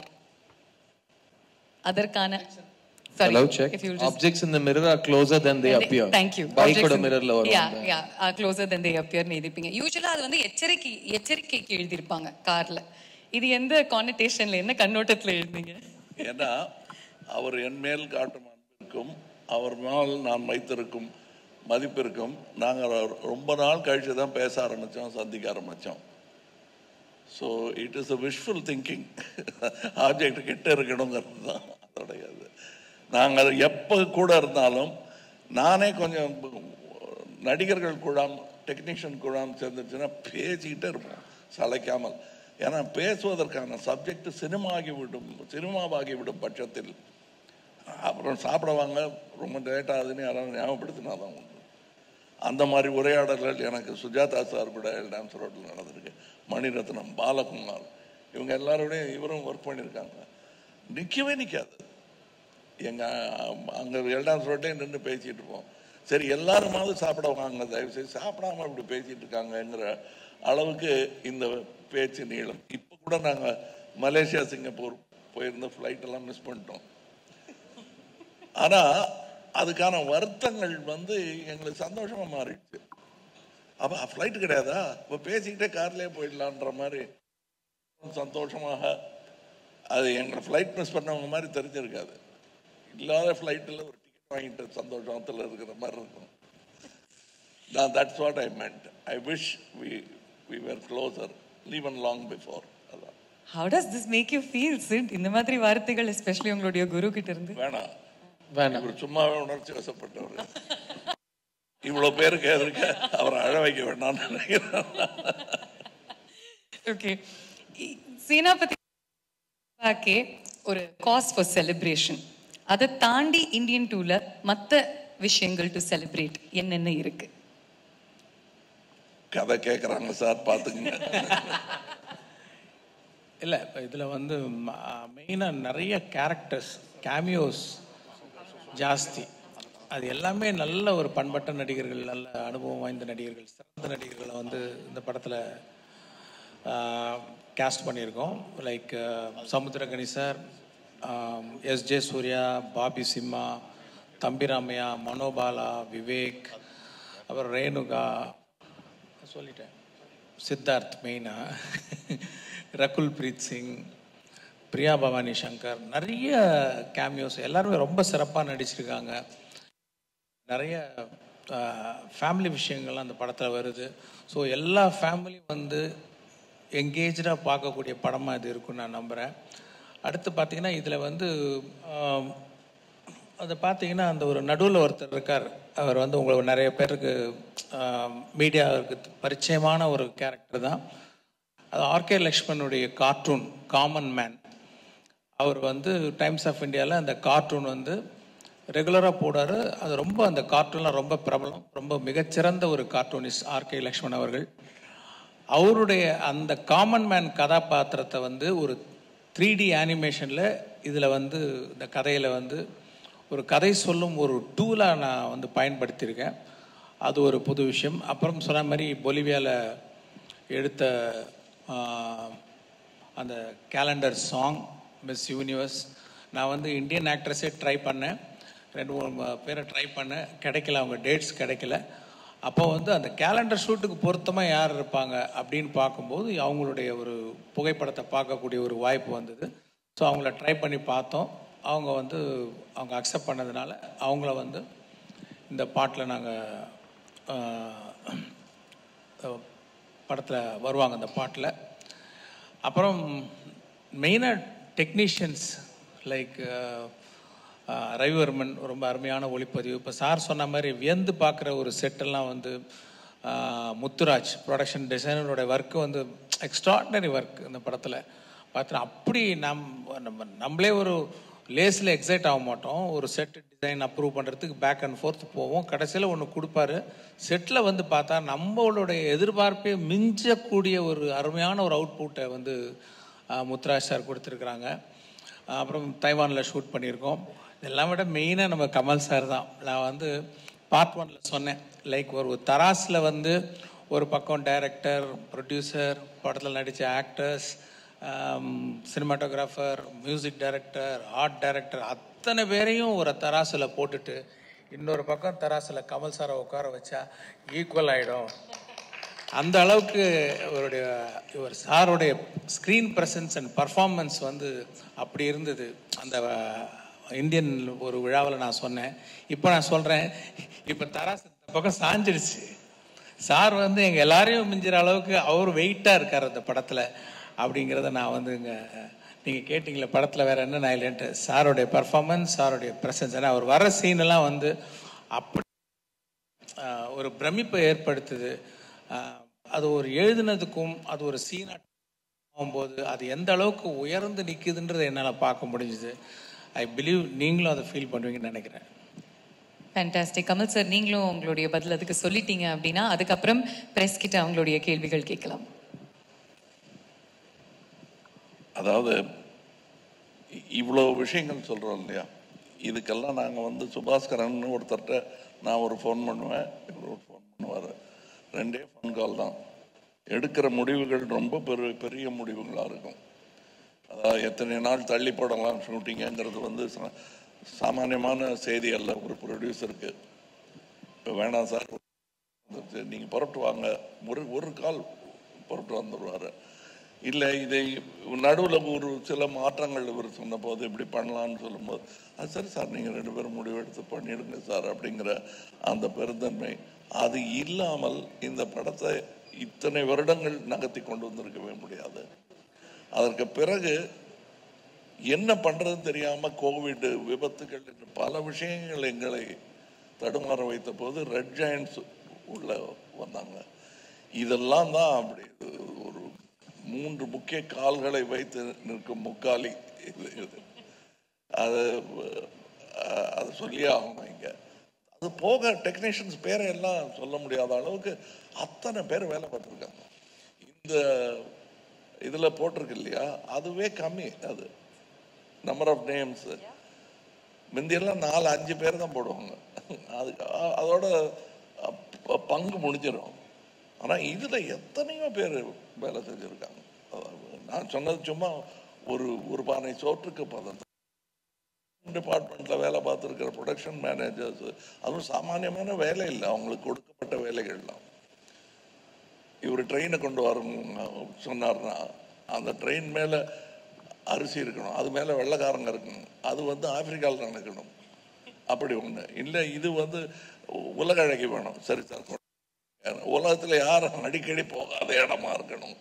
அதற்கான sorry, Hello, check. if you'll just Objects in the mirror are closer than they appear. Thank you. Bike Objects ஓட in- mirrorல வரும் Yeah, அந்த- yeah, are closer than they appear னு எழுதிருப்பீங்க. Usually அது வந்து எச்சரிக்கை எச்சரிக்கைக்கு எழுதியிருப்பாங்க கார்ல இது எந்த கான்னடேஷன்ல என்ன கண்ணோட்டத்துல எழுதுனீங்க ஏன்னா அவர் என் மேல் காட்டும் அன்பிற்கும் அவர் மேல் நான் வைத்திருக்கும் மதிப்பிற்கும் நாங்கள் ரொம்ப நாள் கழிச்சு தான் பேச ஆரம்பித்தோம் சந்திக்க ஆரம்பித்தோம் so it is a visual thinking object கிட்ட இருக்கணுங்கிறது தான் அதோடைய இது நாங்கள் எப்போ கூட இருந்தாலும் நானே கொஞ்சம் நடிகர்கள் குழாம் டெக்னீஷியன் குழாம் சேர்ந்துச்சுன்னா பேசிக்கிட்டே இருப்போம் சளைக்காமல் ஏன்னா பேசுவதற்கான சப்ஜெக்ட் சினிமாகிவிடும் சினிமாவாகிவிடும் பட்சத்தில் அப்புறம் சாப்பிடுவாங்க ரொம்ப லேட் ஆகுதுன்னு யாராவது ஞாபகப்படுத்தினா தான் உண்டு அந்த மாதிரி உரையாடல்கள் எனக்கு சுஜாதா சார் கூட டான்ஸ் ரோட்டில் நடந்திருக்கு மணிரத்னம் பாலகுமார் இவங்க எல்லாரோடையும் இவரும் ஒர்க் பண்ணியிருக்காங்க நிற்கவே நிற்காது எங்கள் அங்கே எல்டான்ஸ் ரோட்லேயே நின்று பேசிகிட்டு இருப்போம் சரி எல்லாருமாவது சாப்பிட வாங்க தயவு செய்து சாப்பிடாம இப்படி பேசிகிட்டு இருக்காங்கங்கிற அளவுக்கு இந்த பேச்சு நீளம் இப்போ கூட நாங்கள் மலேசியா சிங்கப்பூர் போயிருந்த ஃப்ளைட் எல்லாம் மிஸ் பண்ணிட்டோம் ஆனா அதுக்கான வருத்தங்கள் வந்து எங்களுக்கு சந்தோஷமா மாறிடுச்சு அப்ப ஃப்ளைட் கிடையாதா இப்போ பேசிக்கிட்டே கார்லயே போயிடலான்ற மாதிரி சந்தோஷமாக அது எங்களை ஃப்ளைட் மிஸ் பண்ணவங்க மாதிரி தெரிஞ்சிருக்காது இல்லாத ஃப்ளைட்டில் ஒரு டிக்கெட் வாங்கிட்டு சந்தோஷத்தில் இருக்கிற மாதிரி இருக்கும் நான் that's what I meant I wish we we were closer even long before அதான் How does this make you feel, Sid? இந்த மாதிரி வார்த்தைகள் எஸ்பெஷலி உங்களுடைய குரு கிட்ட இருந்து வேணாம் வேணாம் இவர் சும்மாவே உணர்ச்சி வசப்பட்டவர் இவ்வளவு பேருக்கு எதிர்க்க அவரை அழ வைக்க வேண்டாம்னு நினைக்கிறேன் ஓகே சேனாபதி பாக்கே ஒரு காஸ் ஃபார் செலிப்ரேஷன் அதை தாண்டி இந்தியன் டூல மத்த விஷயங்கள் டு செலிப்ரேட் என்னென்ன இருக்கு கதை கேட்குறாங்க சார் பார்த்துக்குங்க இல்லை இதில் வந்து மெயினாக நிறைய கேரக்டர்ஸ் கேமியோஸ் ஜாஸ்தி அது எல்லாமே நல்ல ஒரு பண்பட்ட நடிகர்கள் நல்ல அனுபவம் வாய்ந்த நடிகர்கள் சிறந்த நடிகர்களை வந்து இந்த படத்தில் கேஸ்ட் பண்ணியிருக்கோம் லைக் சமுத்திரகனி சார் எஸ் ஜே சூர்யா பாபி சிம்மா தம்பிராமையா மனோபாலா விவேக் அப்புறம் ரேணுகா சொல்லிட்டேன் சித்தார்த் மெயினா ரகுல் பிரீத் சிங் பிரியா பவானி சங்கர் நிறைய கேமியோஸ் எல்லாருமே ரொம்ப சிறப்பாக நடிச்சிருக்காங்க நிறைய ஃபேமிலி விஷயங்கள்லாம் அந்த படத்தில் வருது ஸோ எல்லா ஃபேமிலியும் வந்து எங்கேஜாக பார்க்கக்கூடிய படமாக இது இருக்குன்னு நான் நம்புகிறேன் அடுத்து பார்த்தீங்கன்னா இதில் வந்து ஆம், அது பார்த்தீங்கன்னா அந்த ஒரு நடுவில் ஒருத்தர் இருக்கார் அவர் வந்து உங்களுக்கு நிறைய பேருக்கு மீடியாவுக்கு பரிச்சயமான ஒரு கேரக்டர் தான் அது ஆர்கே லக்ஷ்மணுடைய கார்ட்டூன் காமன் மேன் அவர் வந்து டைம்ஸ் ஆஃப் இந்தியாவில் அந்த கார்ட்டூன் வந்து ரெகுலராக போடாரு அது ரொம்ப அந்த கார்ட்டூன்லாம் ரொம்ப பிரபலம் ரொம்ப மிகச்சிறந்த ஒரு கார்ட்டூனிஸ்ட் ஆர்கே லக்ஷ்மண் அவர்கள் அவருடைய அந்த காமன் மேன் கதாபாத்திரத்தை வந்து ஒரு த்ரீ டி அனிமேஷனில் இதில் வந்து இந்த கதையில் வந்து ஒரு கதை சொல்லும் ஒரு டூலாக நான் வந்து பயன்படுத்தியிருக்கேன் அது ஒரு புது விஷயம் அப்புறம் சொன்ன மாதிரி பொலிவியாவில் எடுத்த ஆஹ், அந்த கேலண்டர் சாங் மிஸ் யூனிவர்ஸ் நான் வந்து இந்தியன் ஆக்ட்ரஸே ட்ரை பண்ணேன் ரெண்டு மூணு ம- பேரை ட்ரை பண்ணேன் கிடைக்கல அவங்க டேட்ஸ் கிடைக்கல அப்போ வந்து அந்த கேலண்டர் ஷூட்டுக்கு பொருத்தமாக யார் இருப்பாங்க அப்படின்னு பார்க்கும்போது அவங்களுடைய ஒரு புகைப்படத்தை பார்க்கக்கூடிய ஒரு வாய்ப்பு வந்தது ஸோ அவங்கள ட்ரை பண்ணி பார்த்தோம் அவங்க வந்து அவங்க அக்செப்ட் பண்ணதுனால அவங்கள வந்து இந்த பாட்டில் நாங்கள் படத்தில் வருவாங்க அந்த பாட்டில் அப்புறம் மெயினாக டெக்னீஷியன்ஸ் லைக் ரவிவர்மன் ரொம்ப அருமையான ஒளிப்பதிவு இப்போ சார் சொன்ன மாதிரி வியந்து பார்க்குற ஒரு செட்டெல்லாம் வந்து ஆஹ், முத்துராஜ் ப்ரொடக்ஷன் டிசைனரோட ஒர்க்கு வந்து எக்ஸ்ட்ராடினரி ஒர்க் இந்த படத்தில் பார்த்தா அப்படி நம் நம்ம நம்மளே ஒரு லேஸில் எக்ஸைட் ஆக மாட்டோம் ஒரு செட் டிசைன் அப்ரூவ் பண்ணுறதுக்கு பேக் அண்ட் ஃபோர்த் போவோம் கடைசியில் ஒன்று கொடுப்பாரு செட்டில் வந்து பார்த்தா நம்மளுடைய எதிர்பார்ப்பே மிஞ்சக்கூடிய ஒரு அருமையான ஒரு அவுட்புட்டை வந்து ஆஹ், முத்துராஜ் சார் கொடுத்துருக்குறாங்க அப்புறம் தைவானில் ஷூட் பண்ணியிருக்கோம் இதெல்லாம் விட மெயினாக நம்ம கமல் சார் தான் நான் வந்து பார்ட் ஒன்ல சொன்னேன் லைக் ஒரு தராஸில் வந்து ஒரு பக்கம் டைரக்டர் ப்ரொடியூசர் படத்தில் நடித்த actors cinematographer music director art director அத்தனை பேரையும் ஒரு தராசில் போட்டுட்டு இன்னொரு பக்கம் தராசில் கமல் சாரை உட்கார வச்சா ஈக்குவல் ஆகிடும் அந்த அளவுக்கு இவருடைய இவர் சாருடைய ஸ்க்ரீன் ப்ரெசன்ஸ் அண்ட் பர்ஃபார்மன்ஸ் வந்து அப்படி இருந்தது அந்த அஹ், இந்தியன் ஒரு விழாவில் நான் சொன்னேன் இப்போ நான் சொல்கிறேன் இப்போ தராசு இந்த பக்கம் சாஞ்சிடுச்சு சார் வந்து எங்கள் எல்லாரையும் மிஞ்சிற அளவுக்கு அவர் வெயிட்டாக இருக்கார் அந்த படத்தில் அப்படிங்கிறத நான் வந்து இங்கே நீங்கள் கேட்டிங்களே படத்தில் வேறு என்ன நான் இல்லைன்ட்டு சாருடைய பர்ஃபார்மன்ஸ் சாருடைய ப்ரெசன்ஸ் ஏன்னா அவர் வர சீனெல்லாம் வந்து அப்படி ஆஹ் ஒரு பிரமிப்பை ஏற்படுத்துது ஆஹ் அது ஒரு எழுதுனதுக்கும் அது ஒரு சீனா ஆகும்போது அது எந்த அளவுக்கு உயர்ந்து நிற்குதுன்றதை என்னால் பார்க்க முடிஞ்சுது ஐ பிலீவ் நீங்களும் அதை ஃபீல் பண்ணுவீங்கன்னு நினைக்கிறேன் ஃபேண்டாஸ்டிக் கமல் சார் நீங்களும் உங்களுடைய பதில் அதுக்கு சொல்லிட்டீங்க அப்படின்னா அதுக்கப்புறம் பிரஸ் கிட்ட அவங்களுடைய கேள்விகள் கேட்கலாம் அதாவது இ- இவ்வளோ விஷயங்கள் சொல்கிறோம் இல்லையா இதுக்கெல்லாம் நாங்கள் வந்து சுபாஸ்கரன் ஒருத்தர்கிட்ட நான் ஒரு ஃபோன் பண்ணுவேன் இவர் ஒரு ஃபோன் பண்ணுவார் ரெண்டே ஃபோன் கால் தான் எடுக்கிற முடிவுகள் ரொம்ப பெரு பெரிய முடிவுகளாக இருக்கும் அதாவது எத்தனை நாள் தள்ளி போடலாம் ஷூட்டிங்குங்கிறது வந்து சா- சாமானியமான செய்தி அல்ல ஒரு ப்ரொடியூசருக்கு இப்போ வேணாம் சார் நீங்கள் புறப்பட்டு வாங்க ஒரு ஒரு கால் புறப்பட்டு வந்துடுவார் இல்லை இதை நடுவில் ஒரு சில மாற்றங்கள் இவர் சொன்னபோது இப்படி பண்ணலாம்னு சொல்லும்போது அது சரி சார் நீங்கள் ரெண்டு பேரும் முடிவெடுத்து பண்ணிடுங்க சார் அப்படிங்கிற அந்த பெருந்தன்மை அது இல்லாமல் இந்த படத்தை இத்தனை வருடங்கள் நகர்த்தி கொண்டு வந்திருக்கவே முடியாது அதற்கு பிறகு என்ன பண்றதுன்னு தெரியாம கோவிட் விபத்துகள் என்று பல விஷயங்கள் எங்களை தடுமாற வைத்த போது ரெட் ஜாயின்ஸ் உள்ள வந்தாங்க இதெல்லாம் தான் அப்படி ஒரு மூன்று முக்கிய கால்களை வைத்து நிற்கும் முக்காலி இது இது அது அஹ், அது சொல்லியே ஆகணும் இங்க அது போக டெக்னீஷியன்ஸ் பேரை எல்லாம் சொல்ல முடியாத அளவுக்கு அத்தனை பேர் வேலை பார்த்துருக்காங்க இந்த இதுல போட்டிருக்கு இல்லையா அதுவே கம்மி அது நம்பர் ஆஃப் நேம்ஸ் முந்தியெல்லாம் நாலு அஞ்சு பேர் தான் போடுவாங்க அது அ- அதோட ப- பங்கு முடிஞ்சிடும் ஆனா இதுல எத்தனையோ பேர் வேலை செஞ்சிருக்காங்க அதாவது நான் சொன்னது சும்மா ஒரு ஒரு பானை சோற்றுக்கு பதம் டிபார்ட்மெண்ட்ல வேலை பார்த்துருக்கிற ப்ரொடக்ஷன் மேனேஜர்ஸ் அதுவும் சாமானியமான வேலை இல்லை அவங்களுக்கு கொடுக்கப்பட்ட வேலைகள்லாம் இவர் ட்ரெயினை கொண்டு வரும் சொன்னார்னா அந்த ட்ரெயின் மேலே அரிசி இருக்கணும் அது மேலே வெள்ளைக்காரங்க இருக்கணும் அது வந்து ஆப்பிரிக்காவில் நடக்கணும் அப்படி ஒன்று இல்லை இது வந்து உலக அழகி வேணும் சரி சார் கொண்டு வாங்க. உலகத்தில் யாரும் அடிக்கடி போகாத இடமா இருக்கணும்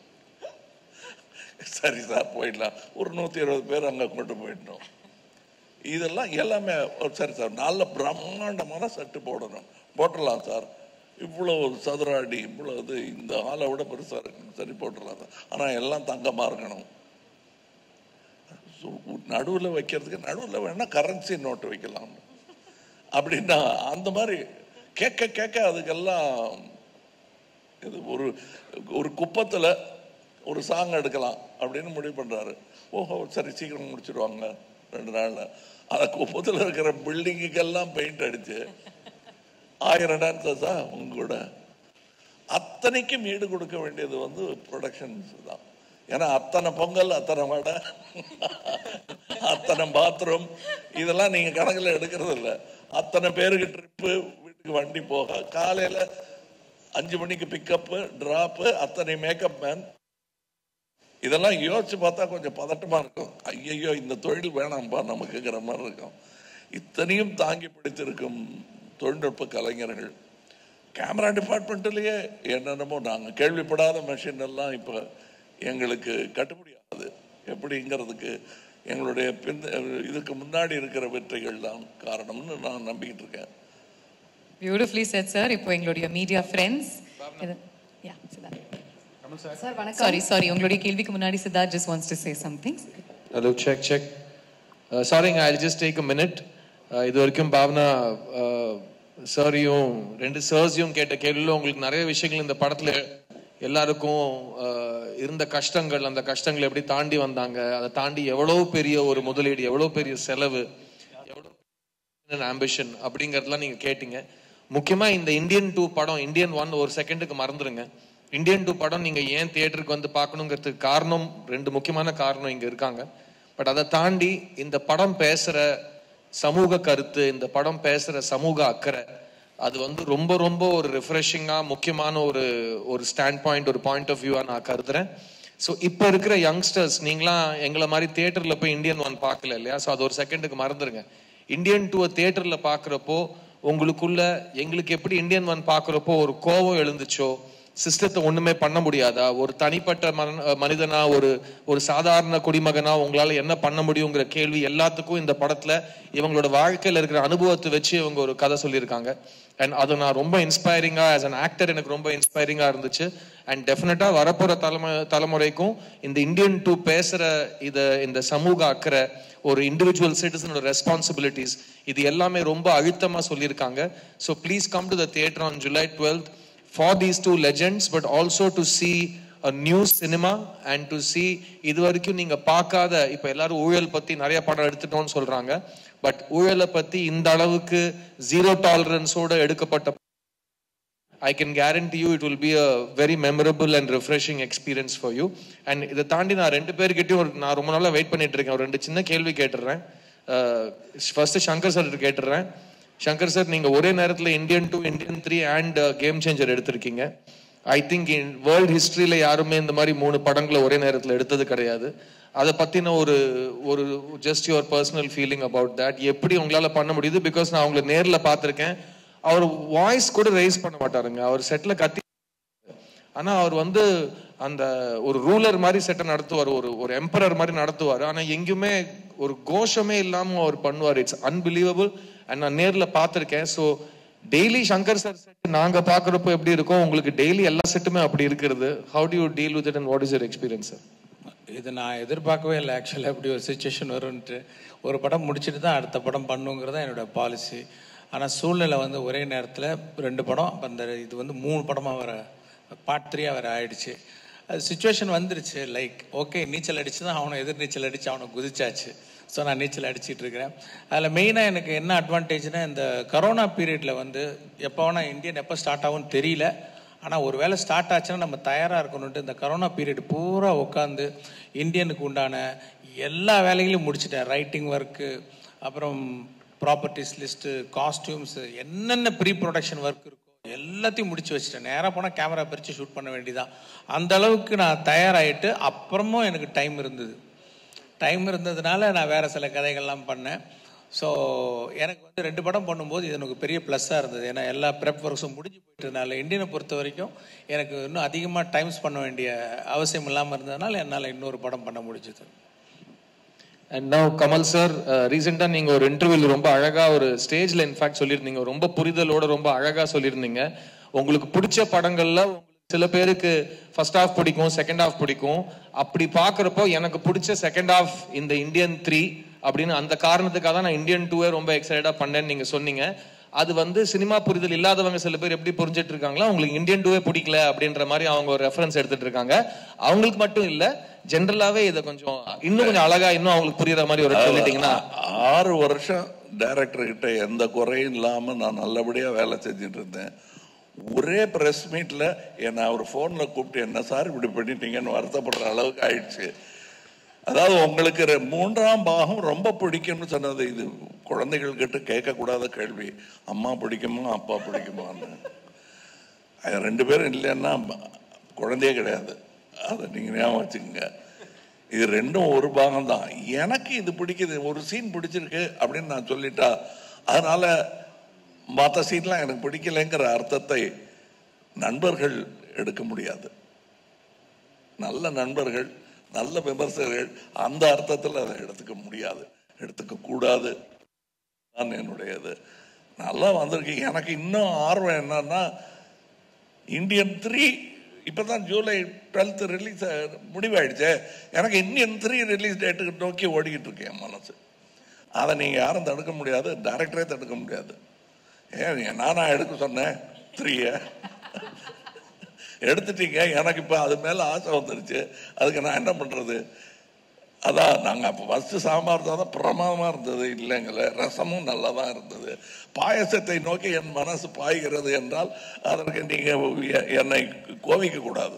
சரி சார் போயிடலாம் ஒரு நூற்றி இருபது பேர் அங்கே கொண்டு போயிடணும் இதெல்லாம் எல்லாமே ஒரு சரி சார் நல்ல பிரம்மாண்டமான சட்டு போடணும் போட்டுடலாம் சார் இவ்வளோ சதுர அடி இவ்வளோ இது இந்த ஆளை விட பெருசாக இருக்கணும் சரி போட்டுடலாம் சார் ஆனால் எல்லாம் தங்கமாக இருக்கணும் நடுவில் வைக்கிறதுக்கு நடுவில் வேணா கரன்சி நோட்டு வைக்கலாம் அப்படின்னா அந்த மாதிரி கேட்க கேட்க அதுக்கெல்லாம் இது ஒரு ஒரு குப்பத்தில் ஒரு சாங் எடுக்கலாம் அப்படின்னு முடிவு பண்ணுறாரு ஓஹோ சரி சீக்கிரம் முடிச்சிடுவாங்க ரெண்டு நாளில் அந்த குப்பத்தில் இருக்கிற பில்டிங்குக்கெல்லாம் பெயிண்ட் அடிச்சு ஆயிரம் டான்சஸா உங்க கூட அத்தனைக்கும் ஈடு கொடுக்க வேண்டியது வந்து ப்ரொடக்ஷன்ஸ் தான் ஏன்னா அத்தனை பொங்கல் அத்தனை வடை அத்தனை பாத்ரூம் இதெல்லாம் நீங்க கணக்கில் எடுக்கிறது இல்லை அத்தனை பேருக்கு ட்ரிப்பு வீட்டுக்கு வண்டி போக காலையில அஞ்சு மணிக்கு பிக்கப்பு டிராப்பு அத்தனை மேக்கப் மேன் இதெல்லாம் யோசிச்சு பார்த்தா கொஞ்சம் பதட்டமா இருக்கும் ஐயையோ இந்த தொழில் வேணாம்பா நமக்குங்கிற மாதிரி இருக்கும் இத்தனையும் தாங்கி பிடித்திருக்கும் தொழில்நுட்ப கலைஞர்கள் கேமரா டிபார்ட்மெண்ட்லயே என்னென்னமோ நாங்கள் கேள்விப்படாத மெஷின் எல்லாம் இப்போ எங்களுக்கு கட்டுப்படியாகுது எப்படிங்கிறதுக்கு எங்களுடைய பின் இதுக்கு முன்னாடி இருக்கிற வெற்றிகள் தான் காரணம்னு நான் நம்பிக்கிட்டு இருக்கேன் பியூட்டிஃபுல்லி செட் சார் இப்போ எங்களுடைய மீடியா ஃப்ரெண்ட்ஸ் சார் வணக்கம் சாரி சாரி உங்களுடைய கேள்விக்கு முன்னாடி Siddharth just wants to say something hello check check சாரிங்க I just take a minute இது வரைக்கும் பாவனா சாரியும் ரெண்டு சர்ஸையும் கேட்ட கேள்வியில் உங்களுக்கு நிறைய விஷயங்கள் இந்த படத்துல எல்லாருக்கும் அஹ், இருந்த கஷ்டங்கள் அந்த கஷ்டங்களை எப்படி தாண்டி வந்தாங்க அதை தாண்டி எவ்வளவு பெரிய ஒரு முதலீடு எவ்வளவு பெரிய செலவு ஆம்பிஷன் அப்படிங்கறதெல்லாம் நீங்க கேட்டீங்க முக்கியமா இந்த இந்தியன் டூ படம் இந்தியன் ஒன் ஒரு செகண்டுக்கு மறந்துருங்க இந்தியன் டூ படம் நீங்க ஏன் தியேட்டருக்கு வந்து பார்க்கணுங்கிறதுக்கு காரணம் ரெண்டு முக்கியமான காரணம் இங்க இருக்காங்க பட் அதை தாண்டி இந்த படம் பேசுற சமூக கருத்து இந்த படம் பேசுற சமூக அக்கறை அது வந்து ரொம்ப ரொம்ப ஒரு ரிஃப்ரெஷிங்கா முக்கியமான ஒரு ஒரு ஸ்டாண்ட் பாயிண்ட் ஒரு பாயிண்ட் ஆஃப் வியூவா நான் கருதுறேன் ஸோ இப்போ இருக்கிற யங்ஸ்டர்ஸ் நீங்களாம் எங்களை மாதிரி தியேட்டர்ல போய் இந்தியன் ஒன் பார்க்கல இல்லையா ஸோ அது ஒரு செகண்டுக்கு மறந்துருங்க இந்தியன் டூ தியேட்டர்ல பார்க்குறப்போ உங்களுக்குள்ள எங்களுக்கு எப்படி இந்தியன் ஒன் பார்க்குறப்போ ஒரு கோபம் எழுந்துச்சோ சிஸ்டத்தை ஒண்ணுமே பண்ண முடியாதா ஒரு தனிப்பட்ட மன- மனிதனா ஒரு ஒரு சாதாரண குடிமகனா உங்களால என்ன பண்ண முடியுங்கிற கேள்வி எல்லாத்துக்கும் இந்த படத்துல இவங்களோட வாழ்க்கையில இருக்கிற அனுபவத்தை வச்சு இவங்க ஒரு கதை சொல்லியிருக்காங்க அண்ட் அது நான் ரொம்ப இன்ஸ்பைரிங்கா ஆஸ் an ஆக்டர் எனக்கு ரொம்ப இன்ஸ்பைரிங்கா இருந்துச்சு அண்ட் டெஃபினட்டா வரப்போற தலைமு தலைமுறைக்கும் இந்த இந்தியன் டூ பேசுற இத இந்த சமூக அக்கறை ஒரு இண்டிவிஜுவல் சிட்டிசனோட ரெஸ்பான்சிபிலிட்டிஸ் இது எல்லாமே ரொம்ப அழுத்தமா சொல்லியிருக்காங்க so please come to the theatre on July twelfth for these two legends but also to see a new cinema and to see இது வரைக்கும் நீங்க பார்க்காத இப்ப எல்லாரும் ஊழல் பத்தி நிறைய படம் எடுத்துட்டோம்னு சொல்றாங்க பட் ஊழலை பத்தி இந்த அளவுக்கு ஜீரோ டாலரன்ஸோட எடுக்கப்பட்ட I can guarantee you it will be a very memorable and refreshing experience for you and இதை தாண்டி நான் ரெண்டு பேர்கிட்டயும் ஒரு நான் ரொம்ப நாளா வெயிட் பண்ணிட்டு இருக்கேன் ஒரு ரெண்டு சின்ன கேள்வி கேட்டுடுறேன் ஃபர்ஸ்ட் சங்கர் சார் கேட்டுடுறேன் சங்கர் சார் நீங்க ஒரே நேரத்துல Indian two Indian three and game changer எடுத்திருக்கீங்க ஐ திங்க் இன் வேர்ல்ட் ஹிஸ்டரியில யாருமே இந்த மாதிரி மூணு படங்களை ஒரே நேரத்துல எடுத்தது கிடையாது அதை பத்தின ஒரு ஒரு just your personal feeling about that எப்படி உங்களால பண்ண முடியுது பிகாஸ் நான் உங்களை நேர்ல பார்த்திருக்கேன் அவர் வாய்ஸ் கூட ரைஸ் பண்ண மாட்டாருங்க அவர் செட்ல கத்தி ஆனா அவர் வந்து அந்த ஒரு ரூலர் மாதிரி செட்டை நடத்துவார் ஒரு ஒரு எம்பரர் மாதிரி நடத்துவார் ஆனா எங்கேயுமே ஒரு கோஷமே இல்லாம அவர் பண்ணுவார் இட்ஸ் அன்பிலீவபிள் அண்ட் நான் நேர்ல பார்த்திருக்கேன் so daily Shankar sir set நாங்க பாக்குறப்போ எப்படி இருக்கும் உங்களுக்கு டெய்லி எல்லா செட்டுமே அப்படி இருக்கிறது how do you deal with it and what is your experience sir இது நான் எதிர்பார்க்கவே இல்லை ஆக்சுவலாக இப்படி ஒரு சுச்சுவேஷன் வரும்ன்ட்டு ஒரு படம் முடிச்சுட்டு தான் அடுத்த படம் பண்ணுங்கிறது தான் என்னோட பாலிசி ஆனால் சூழ்நிலை வந்து ஒரே நேரத்தில் ரெண்டு படம் அப்ப அந்த இது வந்து மூணு படமாக வர பார்ட் த்ரீயாக வர ஆயிடுச்சு அது சுச்சுவேஷன் வந்துருச்சு லைக் ஓகே நீச்சல் அடிச்சு தான் அவனை எதிர் நீச்சல் அடித்து அவனை குதிச்சாச்சு ஸோ நான் நீச்சல் அடிச்சிட்டு இருக்கிறேன் அதில் மெயினாக எனக்கு என்ன அட்வான்டேஜ்னா இந்த கரோனா பீரியடில் வந்து எப்போ வேணால் இந்தியன் எப்போ ஸ்டார்ட் ஆகும்னு தெரியல ஆனால் ஒரு வேளை ஸ்டார்ட் ஆச்சுன்னா நம்ம தயாராக இருக்கணுன்ட்டு இந்த கரோனா பீரியட் பூரா உட்காந்து இந்தியனுக்கு உண்டான எல்லா வேலைகளையும் முடிச்சிட்டேன் ரைட்டிங் ஒர்க்கு அப்புறம் ப்ராப்பர்ட்டிஸ் லிஸ்ட்டு காஸ்டியூம்ஸு என்னென்ன ப்ரீ ப்ரொடக்ஷன் ஒர்க் இருக்கோ எல்லாத்தையும் முடிச்சு வச்சுட்டேன் நேராக போனால் கேமரா பிரித்து ஷூட் பண்ண வேண்டியதான் அந்த அளவுக்கு நான் தயாராகிட்டு அப்புறமும் எனக்கு டைம் இருந்தது டைம் இருந்ததுனால நான் வேறு சில கதைகள்லாம் பண்ணேன் ஸோ எனக்கு வந்து ரெண்டு படம் பண்ணும்போது இது எனக்கு பெரிய ப்ளஸ்ஸாக இருந்தது ஏன்னா எல்லா ப்ரெப் ஒர்க்ஸும் முடிஞ்சு போயிட்டதுனால இந்தியனை பொறுத்த வரைக்கும் எனக்கு இன்னும் அதிகமாக டைம்ஸ் பண்ண வேண்டிய அவசியம் இல்லாமல் இருந்ததுனால என்னால் இன்னொரு படம் பண்ண முடிஞ்சது அண்ட் நவ் கமல் சார் ரீசெண்டாக நீங்க ஒரு இன்டர்வியூல ரொம்ப அழகா ஒரு ஸ்டேஜ்ல இன்ஃபேக்ட் சொல்லியிருந்தீங்க ரொம்ப புரிதலோட ரொம்ப அழகா சொல்லியிருந்தீங்க உங்களுக்கு பிடிச்ச படங்கள்ல உங்களுக்கு சில பேருக்கு ஃபர்ஸ்ட் ஹாஃப் பிடிக்கும் செகண்ட் ஹாஃப் பிடிக்கும் அப்படி பார்க்கறப்போ எனக்கு பிடிச்ச செகண்ட் ஹாஃப் இந்த இந்தியன் த்ரீ அப்படின்னு அந்த காரணத்துக்காக தான் நான் இந்தியன் டூவே ரொம்ப எக்ஸைட்டடா பண்ணேன்னு நீங்க சொன்னீங்க அது வந்து சினிமா புரிதல் இல்லாதவங்க சில பேர் எப்படி புரிஞ்சிட்டு இருக்காங்களா உங்களுக்கு இந்தியன் டூவே பிடிக்கல அப்படின்ற மாதிரி அவங்க ஒரு ரெஃபரன்ஸ் எடுத்துட்டு இருக்காங்க அவங்களுக்கு மட்டும் இல்ல ஜென்ரலாவே இதை கொஞ்சம் இன்னும் கொஞ்சம் அழகா இன்னும் அவங்களுக்கு புரியுற மாதிரி ஒரு சொல்லிட்டீங்கன்னா ஆறு வருஷம் டைரக்டர் கிட்ட எந்த குறையும் இல்லாம நான் நல்லபடியா வேலை செஞ்சுட்டு இருந்தேன் ஒரே பிரஸ் மீட்ல என்னை அவர் போன்ல கூப்பிட்டு என்ன சார் இப்படி பண்ணிட்டீங்கன்னு வருத்தப்படுற அளவுக்கு ஆயிடுச்சு அதாவது உங்களுக்கு ரெ- மூன்றாம் பாகம் ரொம்ப பிடிக்கும்னு சொன்னது இது குழந்தைகள் கிட்ட கேட்கக்கூடாத கேள்வி அம்மா பிடிக்குமா அப்பா பிடிக்குமான்னு அது ரெண்டு பேரும் இல்லைன்னா குழந்தையே கிடையாது அதை நீங்க ஞாபகம் வச்சுக்கோங்க இது ரெண்டும் ஒரு பாகம் தான் எனக்கு இது பிடிக்குது ஒரு சீன் பிடிச்சிருக்கு அப்படின்னு நான் சொல்லிட்டா அதனால மற்ற சீன்லாம் எனக்கு பிடிக்கலைங்கிற அர்த்தத்தை நண்பர்கள் எடுக்க முடியாது நல்ல நண்பர்கள் நல்ல விமர்சகர்கள் அந்த அர்த்தத்தில் அதை எடுத்துக்க முடியாது எடுத்துக்க கூடாது தான் என்னுடையது நல்லா வந்திருக்கு எனக்கு இன்னும் ஆர்வம் என்னன்னா இந்தியன் த்ரீ இப்பதான் ஜூலை டுவெல்த் ரிலீஸ் முடிவாயிடுச்சே எனக்கு இந்தியன் த்ரீ ரிலீஸ் டேட்டுக்கு நோக்கி ஓடிக்கிட்டு இருக்கேன் என் மனசு அதை நீங்கள் யாரும் தடுக்க முடியாது டைரக்டரே தடுக்க முடியாது ஏன் நானா எடுக்க சொன்னேன் த்ரீய எடுத்துட்டீங்க எனக்கு இப்போ அது மேலே ஆசை வந்துருச்சு அதுக்கு நான் என்ன பண்ணுறது அதான் நாங்கள் அப்போ ஃபஸ்ட்டு சாம்பார் தான் பிரமாதமாக இருந்தது இல்லைங்கள ரசமும் நல்லா தான் இருந்தது பாயசத்தை நோக்கி என் மனசு பாய்கிறது என்றால் அதற்கு நீங்கள் என்னை கோவிக்க கூடாது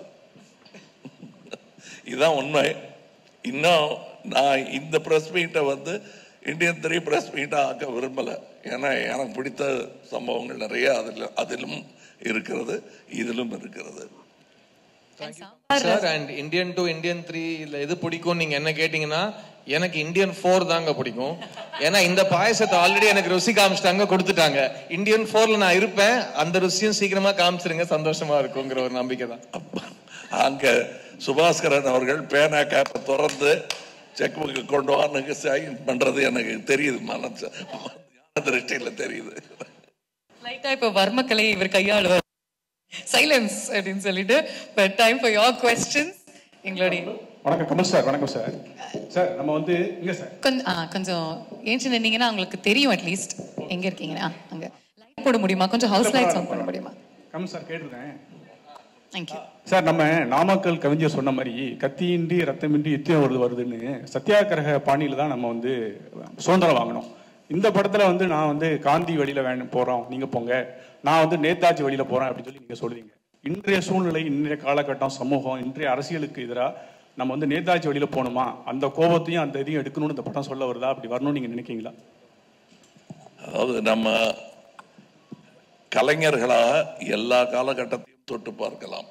இதுதான் உண்மை இன்னும் நான் இந்த ப்ரெஸ் மீட்டை வந்து இந்தியன் த்ரீ ப்ரெஸ் மீட்டாக ஆக்க விரும்பலை ஏன்னா எனக்கு பிடித்த சம்பவங்கள் நிறைய அதில் அதிலும் இருக்கிறது இதிலும் இருக்கிறது sir and Indian two Indian three இல்ல எது பிடிக்கும் நீங்க என்ன கேட்டீங்கன்னா எனக்கு இந்தியன் ஃபோர் தாங்க பிடிக்கும் ஏன்னா இந்த பாயசத்தை ஆல்ரெடி எனக்கு ருசி காமிச்சிட்டாங்க கொடுத்துட்டாங்க இந்தியன் ஃபோர்ல நான் இருப்பேன் அந்த ருசியும் சீக்கிரமா காமிச்சிருங்க சந்தோஷமா இருக்குங்கிற ஒரு நம்பிக்கை தான் அங்க சுபாஸ்கரன் அவர்கள் பேனா கேப்பை திறந்து செக் புக்கு கொண்டு வான்னு சைன் பண்றது எனக்கு தெரியுது மனசு ஞான திருஷ்டியில தெரியுது லைட்டா இப்ப வர்மக்கலை இவர் கையாளுவார் சைலன்ஸ் அப்படின்னு சொல்லிட்டு but time for your questions எங்களுடைய வணக்கம் கமல் சார் வணக்கம் சார் சார் நம்ம வந்து இல்ல சார் கொஞ்சம் ஆ கொஞ்சம் ஏஞ்சி நின்னீங்கன்னா உங்களுக்கு தெரியும் அட்லீஸ்ட் எங்க இருக்கீங்கன்னா அங்க லைட் போட முடியுமா கொஞ்சம் ஹவுஸ் லைட்ஸ் ஆன் பண்ண முடியுமா கமல் சார் கேட்டிருக்கேன் தேங்க்யூ சார் நம்ம நாமக்கல் கவிஞர் சொன்ன மாதிரி கத்தியின்றி ரத்தமின்றி யுத்தம் வருது வருதுன்னு சத்தியாகிரக பாணியில தான் நம்ம வந்து சுதந்திரம் வாங்கணும் இந்த படத்துல வந்து நான் வந்து காந்தி வழியில வேணும் போறோம் நீங்க போங்க நான் வந்து நேதாஜி வழியில போறேன் அப்படின்னு சொல்லி நீங்க சொல்லுவீங்க இன்றைய சூழ்நிலை இன்றைய காலகட்டம் சமூகம் இன்றைய அரசியலுக்கு எதிராக நம்ம வந்து நேதாஜி வழியில போகணுமா அந்த கோபத்தையும் அந்த இதையும் எடுக்கணும்னு இந்த படம் சொல்ல வருதா அப்படி வரணும்னு நீங்க நினைக்கிறீங்களா அதாவது நம்ம கலைஞர்களாக எல்லா காலகட்டத்தையும் தொட்டு பார்க்கலாம்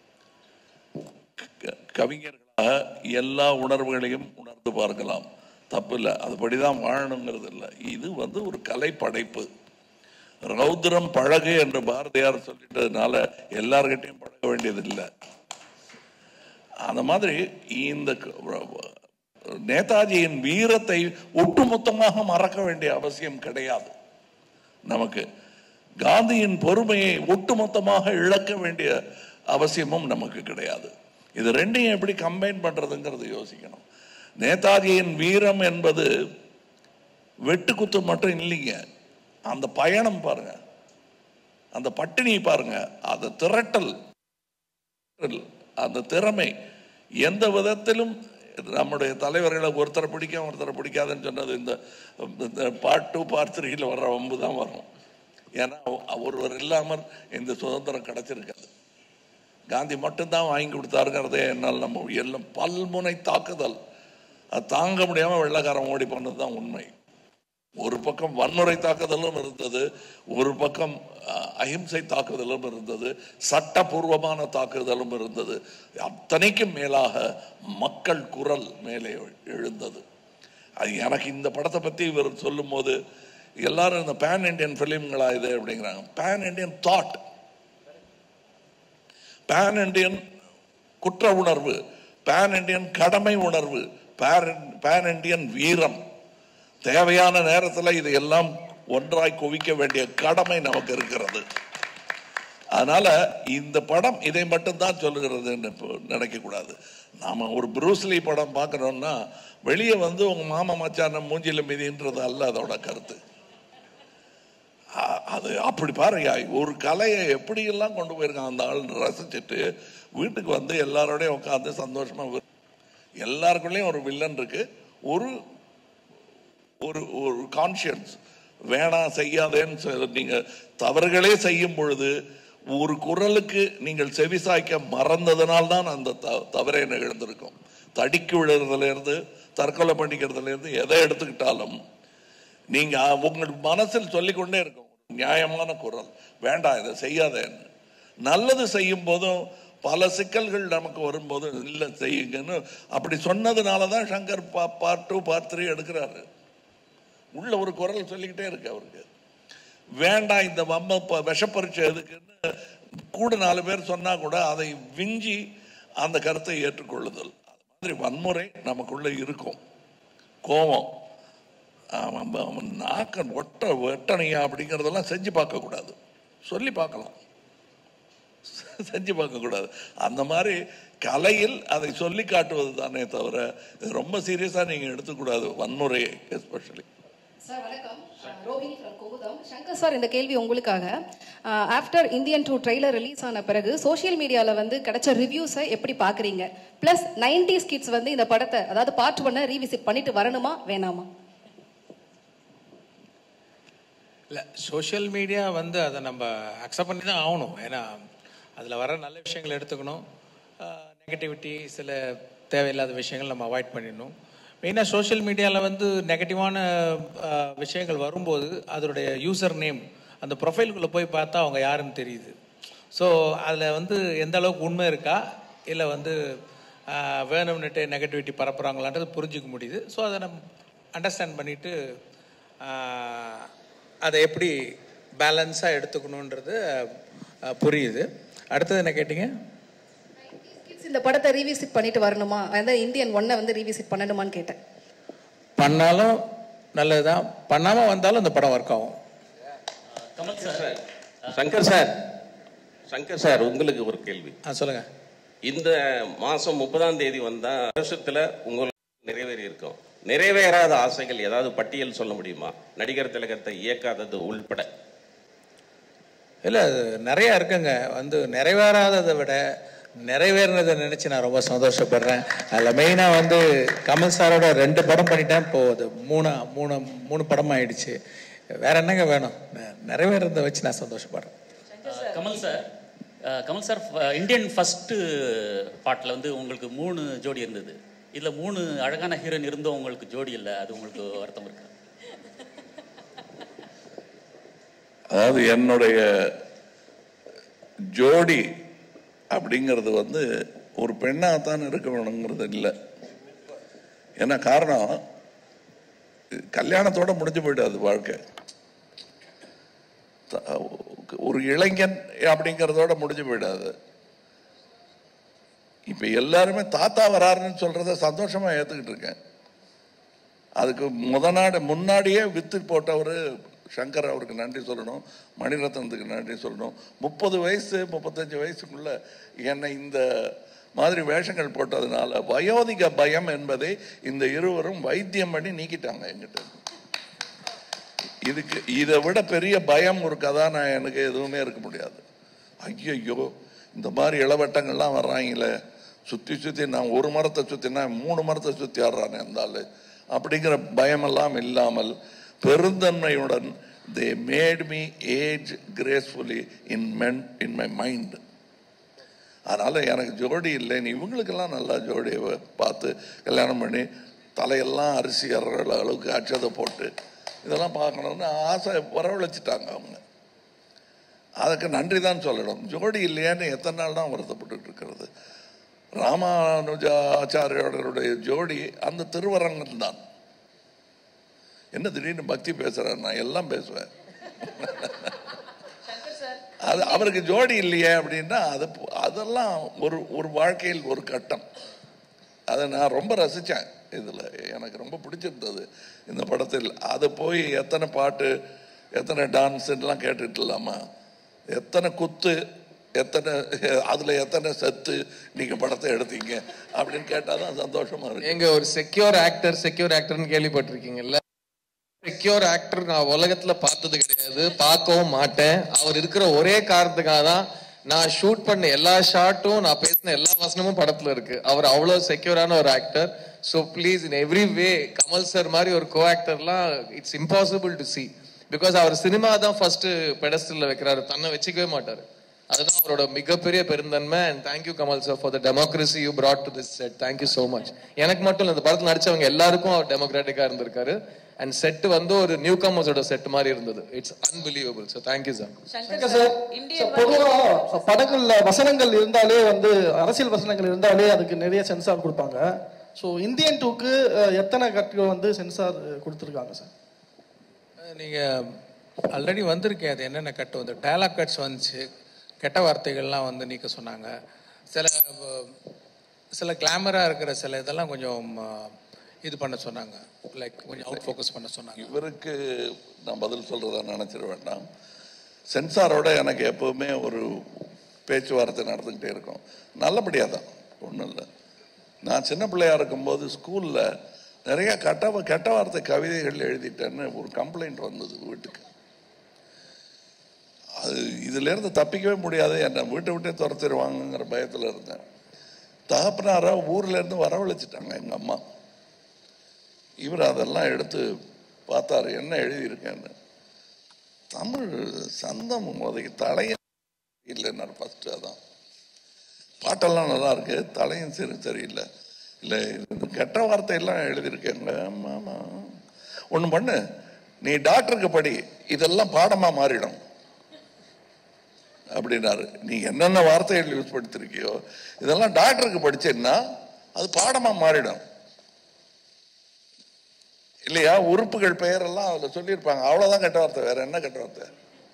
க- கவிஞர்களாக எல்லா உணர்வுகளையும் உணர்ந்து பார்க்கலாம் தப்பு இல்லை அதுபடிதான் வாழணுங்கிறது இல்லை இது வந்து ஒரு கலை படைப்பு ரௌத்ரம் பழகு என்று பாரதியார் சொல்லிட்டதுனால எல்லார்கிட்டையும் பழக வேண்டியது இல்லை அந்த மாதிரி இந்த க- நேதாஜியின் வீரத்தை ஒட்டுமொத்தமாக மறக்க வேண்டிய அவசியம் கிடையாது நமக்கு காந்தியின் பொறுமையை ஒட்டுமொத்தமாக இழக்க வேண்டிய அவசியமும் நமக்கு கிடையாது இது ரெண்டையும் எப்படி கம்பைன் பண்றதுங்கிறது யோசிக்கணும் நேதாஜியின் வீரம் என்பது வெட்டுக்குத்து மட்டும் இல்லைங்க அந்த பயணம் பாருங்க அந்த பட்டினி பாருங்க அந்த திரட்டல் அந்த திறமை எந்த விதத்திலும் நம்முடைய தலைவர்களை ஒருத்தரை பிடிக்கும் ஒருத்தரை பிடிக்காதுன்னு சொன்னது இந்த பார்ட் டூ பார்ட் த்ரீல வர்ற வம்பு தான் வரும் ஏன்னா அவ- ஒருவர் இல்லாமல் இந்த சுதந்திரம் கிடைச்சிருக்காது காந்தி மட்டும்தான் வாங்கி கொடுத்தாருங்கிறதே என்னால் நம்ம எல்லாம் பல்முனை தாக்குதல் அது தாங்க முடியாமல் வெள்ளக்காரன் ஓடி போனது தான் உண்மை ஒரு பக்கம் வன்முறை தாக்குதலும் இருந்தது ஒரு பக்கம் அஹ், அஹிம்சை தாக்குதலும் இருந்தது சட்டபூர்வமான தாக்குதலும் இருந்தது அத்தனைக்கும் மேலாக மக்கள் குரல் மேலே எழுந்தது அது எனக்கு இந்த படத்தை பற்றி இவர் சொல்லும்போது எல்லாரும் இந்த பேன் இண்டியன் ஃபிலிம்களா இது அப்படிங்கிறாங்க pan Indian thought pan Indian குற்ற உணர்வு பேன் இண்டியன் கடமை உணர்வு பேன் இண்டியன் வீரம் தேவையான நேரத்தில் இது எல்லாம் ஒன்றாய் குவிக்க வேண்டிய கடமை நமக்கு இருக்கிறது அதனால இந்த படம் இதை மட்டும்தான் சொல்லுகிறதுன்னு இப்போ நினைக்கக்கூடாது நாம ஒரு ப்ரூஸ்லி படம் பார்க்கணும்னா வெளியே வந்து உங்க மாமா மச்சான மூஞ்சில மிதின்றது அல்ல அதோட கருத்து அ- அது அப்படி பாருங்க ஒரு கலையை எப்படியெல்லாம் கொண்டு போயிருக்கான் அந்த ஆள் ரசிச்சுட்டு வீட்டுக்கு வந்து எல்லாரோடையும் உட்காந்து சந்தோஷமா வி- எல்லாருக்குள்ளேயும் ஒரு வில்லன் இருக்கு ஒரு ஒரு ஒரு கான்ஷியன்ஸ் வேணாம் செய்யாதேன்னு சொல்ல- நீங்க தவறுகளே செய்யும் பொழுது ஒரு குரலுக்கு நீங்கள் செவிசாய்க்க மறந்ததனால்தான் அந்த த- தவறே நிகழ்ந்திருக்கும் தடிக்கு விழுறதுல இருந்து தற்கொலை பண்ணிக்கிறதுல இருந்து எதை எடுத்துக்கிட்டாலும் நீங்க உங்கள் மனசில் சொல்லிக்கொண்டே இருக்கும் நியாயமான குரல் வேண்டாம் இதை செய்யாதேன்னு நல்லது செய்யும் போதும் பல சிக்கல்கள் நமக்கு வரும்போது இல்லை செய்யுங்கன்னு அப்படி சொன்னதுனால தான் சங்கர் பா பார்ட் டூ பார்ட் த்ரீ எடுக்கிறாரு உள்ள ஒரு குரல் சொல்லிக்கிட்டே இருக்கு அவருக்கு வேண்டாம் இந்த வம்ம ப- விஷப்பரீட்சை எதுக்குன்னு கூட நாலு பேர் சொன்னா கூட அதை விஞ்சி அந்த கருத்தை ஏற்றுக்கொள்ளுதல் அது மாதிரி வன்முறை நமக்குள்ள இருக்கும் கோபம் அவன் அவன் நாக்க ஒட்ட வெட்டணையா அப்படிங்கிறதெல்லாம் செஞ்சு பார்க்கக்கூடாது சொல்லி பார்க்கலாம் செஞ்சு பார்க்கக்கூடாது அந்த மாதிரி கலையில் அதை சொல்லி காட்டுவது தானே தவிர இது ரொம்ப சீரியஸாக நீங்கள் எடுத்துக்கூடாது வன்முறையை எஸ்பெஷலி சார் வணக்கம் ரோஹிணி ஃப்ரம் கோகுதம் சங்கர் சார் இந்த கேள்வி உங்களுக்காக after Indian two trailer release ஆன பிறகு சோஷியல் மீடியாவில் வந்து கிடைச்ச ரிவ்யூஸை எப்படி பார்க்குறீங்க ப்ளஸ் நைன்டிஸ் கிட்ஸ் வந்து இந்த படத்தை அதாவது பார்ட் ஒன்னை ரீவிசிட் பண்ணிட்டு வரணுமா வேணாமா இல்லை சோஷியல் மீடியா வந்து அதை நம்ம அக்செப்ட் பண்ணி தான் ஆகணும் ஏன்னா அதில் வர நல்ல விஷயங்களை எடுத்துக்கணும் நெகட்டிவிட்டி சில தேவையில்லாத விஷயங்கள் நம்ம அவாய்ட் பண்ணிடணும் மெயினாக சோஷியல் மீடியாவில் வந்து நெகட்டிவான விஷயங்கள் வரும்போது அதனுடைய யூசர் நேம் அந்த ப்ரொஃபைலுக்குள்ளே போய் பார்த்தா அவங்க யாருன்னு தெரியுது ஸோ அதில் வந்து எந்த அளவுக்கு உண்மை இருக்கா இல்லை வந்து ஆஹ், வேணும்னுட்டு நெகட்டிவிட்டி பரப்புகிறாங்களான்றது புரிஞ்சிக்க முடியுது ஸோ அதை நம்ம அண்டர்ஸ்டாண்ட் பண்ணிவிட்டு அதை எப்படி பேலன்ஸாக எடுத்துக்கணுன்றது ஆஹ், புரியுது அடுத்தது என்ன கேட்டிங்க கிட்ஸ் இந்த படத்தை ரீவிசிட் பண்ணிட்டு வரணுமா அதாவது இந்தியன் ஒன்னை வந்து ரீவிசிட் பண்ணணுமான்னு கேட்டேன் பண்ணாலும் நல்லதுதான் பண்ணாமல் வந்தாலும் இந்த படம் ஒர்க் ஆகும் Kamal sir Shankar sir Shankar sir உங்களுக்கு ஒரு கேள்வி ஆ சொல்லுங்கள் இந்த மாசம் முப்பதாம் தேதி வந்தா வருஷத்துல உங்களுக்கு நிறைவேறி இருக்கும் நிறைவேறாத ஆசைகள் ஏதாவது பட்டியல் சொல்ல முடியுமா நடிகர் திலகத்தை இயக்காதது உள்பட இல்லை அது நிறையா இருக்குங்க வந்து நிறைவேறாததை விட நிறைவேறினதை நினச்சி நான் ரொம்ப சந்தோஷப்படுறேன் அதில் மெயினாக வந்து கமல் சாரோட ரெண்டு படம் பண்ணிட்டேன் இப்போ அது மூணு மூணு மூணு படம் ஆயிடுச்சு வேற என்னங்க வேணும் நெ- நிறைவேறதை வச்சு நான் சந்தோஷப்படுறேன் கமல் சார் அஹ், கமல் சார் ஃப- இந்தியன் ஃபஸ்ட்டு பாட்டில் வந்து உங்களுக்கு மூணு ஜோடி இருந்தது இதில் மூணு அழகான ஹீரோயின் இருந்தும் உங்களுக்கு ஜோடி இல்லை அது உங்களுக்கு வருத்தம் இருக்கா அதாவது என்னுடைய ஜோடி அப்படிங்கிறது வந்து ஒரு பெண்ணாகத்தான் இருக்க வேணுங்கிறது இல்லை ஏன்னா காரணம் கல்யாணத்தோட முடிஞ்சு போயிடாது வாழ்க்கை த- ஒரு இளைஞன் அப்படிங்கிறதோட முடிஞ்சு போயிடாது இப்ப எல்லாருமே தாத்தா வராருன்னு சொல்றத சந்தோஷமா ஏத்துக்கிட்டு இருக்கேன் அதுக்கு முத நாடு முன்னாடியே வித்து போட்டவர் சங்கர் அவருக்கு நன்றி சொல்லணும் மணிரத்னத்துக்கு நன்றி சொல்லணும் முப்பது வயசு முப்பத்தஞ்சு வயசுக்குள்ள என்னை இந்த மாதிரி வேஷங்கள் போட்டதுனால வயோதிக பயம் என்பதை இந்த இருவரும் வைத்தியம் பண்ணி நீக்கிட்டாங்க என்கிட்ட இதுக்கு இதை விட பெரிய பயம் ஒரு கதாநாயகனுக்கு எதுவுமே இருக்க முடியாது ஐயையோ இந்த மாதிரி இளவட்டங்கள்லாம் வர்றாங்களே சுற்றி சுற்றி நான் ஒரு மரத்தை சுற்றினா மூணு மரத்தை சுற்றி ஆடுறானே அந்த ஆளு அப்படிங்கிற பயமெல்லாம் இல்லாமல் பெருந்தன்மையுடன் they made me age gracefully in men in my mind அதனால எனக்கு ஜோடி இல்லைன்னு இவங்களுக்கெல்லாம் நல்லா ஜோடியை பார்த்து கல்யாணம் பண்ணி தலையெல்லாம் அரிசி அறுற அளவுக்கு அச்சதை போட்டு இதெல்லாம் பார்க்கணும்னு ஆசை வரவழைச்சிட்டாங்க அவங்க அதுக்கு நன்றி தான் சொல்லணும் ஜோடி இல்லையான்னு எத்தனை நாள் தான் வருத்தப்பட்டு இருக்கிறது ராமானுஜாச்சாரியோடைய ஜோடி அந்த திருவரங்கம் தான் என்ன திடீர்னு பக்தி பேசுறேன் நான் எல்லாம் பேசுவேன் அது அவருக்கு ஜோடி இல்லையே அப்படின்னா அது அதெல்லாம் ஒரு ஒரு வாழ்க்கையில் ஒரு கட்டம் அதை நான் ரொம்ப ரசித்தேன் இதில் எனக்கு ரொம்ப பிடிச்சிருந்தது இந்த படத்தில் அதை போய் எத்தனை பாட்டு எத்தனை டான்ஸுலாம் கேட்டுட்டு இல்லாமா எத்தனை குத்து எத்தனை அதில் எத்தனை செத்து நீங்கள் படத்தை எடுத்தீங்க அப்படின்னு கேட்டால் தான் சந்தோஷமா இருக்கு எங்க ஒரு செக்யூர் ஆக்டர் செக்யூர் ஆக்டர்னு கேள்விப்பட்டிருக்கீங்கல்ல செக்யூர் ஆக்டர் நான் உலகத்துல பார்த்தது கிடையாது பார்க்கவும் மாட்டேன் அவர் இருக்கிற ஒரே காரணத்துக்காக தான் நான் ஷூட் பண்ண எல்லா ஷாட்டும் நான் பேசின எல்லா வசனமும் படத்துல இருக்கு அவர் அவ்வளவு செக்யூரான ஒரு actor so please in every way Kamal sir மாதிரி ஒரு கோ ஆக்டர்லாம் it's impossible to see because அவர் சினிமா தான் ஃபர்ஸ்ட் பெடஸ்டல்ல வைக்கிறாரு தன்னை வச்சுக்கவே மாட்டாரு அதுதான் அவரோட மிகப்பெரிய பெருந்தன்மை and thank you Kamal sir for the democracy you brought to this set thank you so much எனக்கு மட்டும் இல்லை இந்த படத்தில் நடிச்சவங்க எல்லாருக்கும் அவர் டெமோக்ராட்டிக்காக இருந்திருக்காரு அண்ட் செட் வந்து ஒரு நியூ கமர்ஸோட செட் மாதிரி இருந்தது it's unbelievable so thank you sir Shankar sir பொதுவாக படங்கள்ல வசனங்கள் இருந்தாலே வந்து அரசியல் வசனங்கள் இருந்தாலே அதுக்கு நிறைய சென்சார் கொடுப்பாங்க ஸோ இந்தியன் டூக்கு எத்தனை கட்டுகள் வந்து சென்சார் கொடுத்துருக்காங்க சார் நீங்கள் ஆல்ரெடி வந்திருக்கேன் அது என்னென்ன கட்டு வந்து டயலாக் கட்ஸ் வந்துச்சு கெட்ட வார்த்தைகள்லாம் வந்து நீக்க சொன்னாங்க சில அஹ், சில கிளாமராக இருக்கிற சில இதெல்லாம் கொஞ்சம் அஹ், இது பண்ண சொன்னாங்க லைக் கொஞ்சம் அவுட் ஃபோக்கஸ் பண்ண சொன்னாங்க இவருக்கு நான் பதில் சொல்றதா நினைச்சிட வேண்டாம் சென்சாரோட எனக்கு எப்பவுமே ஒரு பேச்சுவார்த்தை நடந்துக்கிட்டே இருக்கும் நல்லபடியாக தான் ஒன்றும் இல்லை நான் சின்ன பிள்ளையா இருக்கும்போது ஸ்கூலில் நிறைய கட்ட கெட்ட வார்த்தை கவிதைகள் எழுதிட்டேன்னு ஒரு கம்ப்ளைண்ட் வந்தது வீட்டுக்கு அது இதுல இருந்து தப்பிக்கவே முடியாது என்னை வீட்டை விட்டே துரத்திடுவாங்கங்கிற பயத்தில் இருந்தேன் தகப்பனாரா ஊர்ல இருந்து வரவழைச்சிட்டாங்க எங்க அம்மா இவர் அதெல்லாம் எடுத்து பார்த்தாரு என்ன எழுதியிருக்கேன்னு தமிழ் சந்தம் உதவி தலைய இல்லைன்னாரு ஃபர்ஸ்ட் அதான் பாட்டெல்லாம் நல்லா இருக்கு தலையும் சரி சரியில்லை இல்லை இது கெட்ட வார்த்தையெல்லாம் எழுதியிருக்கேங்க ஆமா ஆமா ஒன்று பண்ணு நீ டாக்டருக்கு படி இதெல்லாம் பாடமா மாறிடும் அப்படின்னாரு நீ என்னென்ன வார்த்தைகள் யூஸ் படுத்திருக்கியோ இதெல்லாம் டாக்டருக்கு படிச்சேன்னா அது பாடமா மாறிடும் இல்லையா உறுப்புகள் பெயரெல்லாம் அதுல சொல்லியிருப்பாங்க அவ்வளவுதான் கெட்ட வார்த்தை வேற என்ன கெட்ட வார்த்தை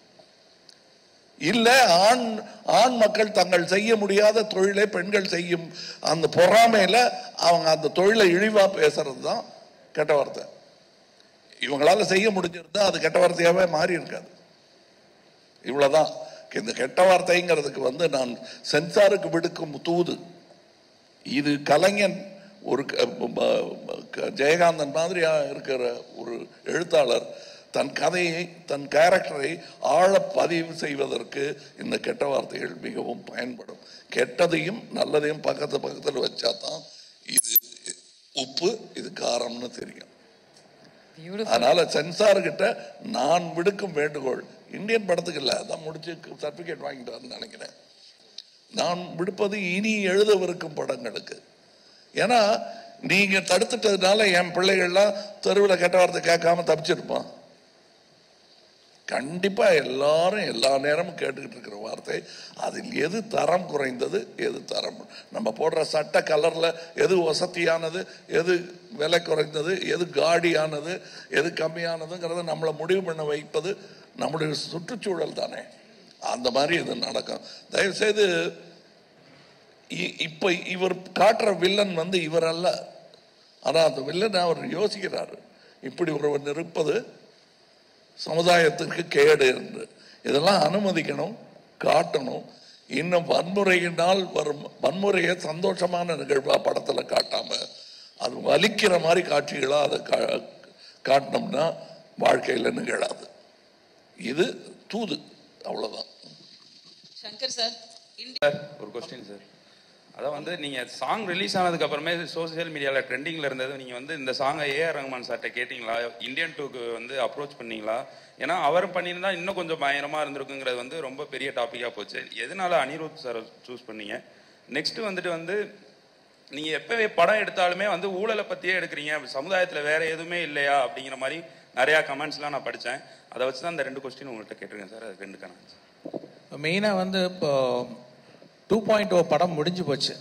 இல்ல ஆண் ஆண் மக்கள் தங்கள் செய்ய முடியாத தொழிலை பெண்கள் செய்யும் அந்த பொறாமையில அவங்க அந்த தொழிலை இழிவா பேசுறது தான் கெட்ட வார்த்தை இவங்களால செய்ய முடிஞ்சிருந்தா அது கெட்ட வார்த்தையாவே மாறி இருக்காது இவ்வளவுதான் இந்த கெட்ட வார்த்தைங்கிறதுக்கு வந்து நான் சென்சாருக்கு விடுக்கும் தூது இது கலைஞன் ஒரு க- ப- ப- ஜெயகாந்தன் மாதிரியா இருக்கிற ஒரு எழுத்தாளர் தன் கதையை தன் கேரக்டரை ஆழ பதிவு செய்வதற்கு இந்த கெட்ட வார்த்தைகள் மிகவும் பயன்படும் கெட்டதையும் நல்லதையும் பக்கத்து பக்கத்தில் வச்சா தான் இது உப்பு இது காரம்னு தெரியும் அதனால சென்சார் கிட்ட நான் விடுக்கும் வேண்டுகோள் இந்தியன் படத்துக்கு இல்ல அதான் முடிச்சு சர்டிபிகேட் வாங்கிட்டு வரேன்னு நினைக்கிறேன் நான் விடுப்பது இனி எழுதவிருக்கும் படங்களுக்கு ஏன்னா நீங்க தடுத்துட்டதுனால என் பிள்ளைகள்லாம் தெருவில் கெட்ட வார்த்தை கேட்காம தப்பிச்சிருப்பான் கண்டிப்பா எல்லாரும் எல்லா நேரமும் கேட்டுக்கிட்டு இருக்கிற வார்த்தை அதில் எது தரம் குறைந்தது எது தரம் நம்ம போடுற சட்ட கலர்ல எது வசதியானது எது விலை குறைந்தது எது காடியானது எது கம்மியானதுங்கிறத நம்மளை முடிவு பண்ண வைப்பது நம்முடைய சுற்றுச்சூழல் தானே அந்த மாதிரி இது நடக்கும் தயவு செய்து இ- இப்ப இவர் காட்டுற வில்லன் வந்து இவர் அல்ல ஆனா அந்த வில்லன் அவர் யோசிக்கிறாரு இப்படி ஒருவன் இருப்பது சமுதாயத்திற்கு கேடு என்று இதெல்லாம் அனுமதிக்கணும் காட்டணும் இன்னும் வன்முறையினால் வரும் வன்முறையை சந்தோஷமான நிகழ்வா படத்துல காட்டாம அது வலிக்கிற மாதிரி காட்சிகளா அதை கா- காட்டினோம்னா வாழ்க்கையில நிகழாது இது தூது அவ்வளவுதான் சங்கர் சார் சார் ஒரு கொஸ்டின் சார் அதான் வந்து நீங்க சாங் ரிலீஸ் ஆனதுக்கு அப்புறமே சோசியல் மீடியால ட்ரெண்டிங்ல இருந்தது நீங்க வந்து இந்த சாங்கை ஏஆர் ரஹ்மான் சார்ட்ட கேட்டீங்களா இந்தியன் டூக்கு வந்து அப்ரோச் பண்ணீங்களா ஏன்னா அவர் பண்ணியிருந்தா இன்னும் கொஞ்சம் பயங்கரமா இருந்திருக்குங்கிறது வந்து ரொம்ப பெரிய டாபிக்கா போச்சு எதனால அனிருத் சார் சூஸ் பண்ணீங்க நெக்ஸ்ட் வந்துட்டு வந்து நீங்க எப்பவே படம் எடுத்தாலுமே வந்து ஊழலை பத்தியே எடுக்கிறீங்க சமுதாயத்துல வேற எதுவுமே இல்லையா அப்படிங்கிற மாதிரி நிறைய கமெண்ட்ஸ்லாம் நான் படிச்சேன் அதை வச்சு தான் இந்த ரெண்டு கொஸ்டின் உங்கள்கிட்ட கேட்டிருக்கேன் சார் அது ரெண்டுக்கான answer. மெயினாக வந்து இப்போ டூ பாயிண்ட் ஓ படம் முடிஞ்சு போச்சு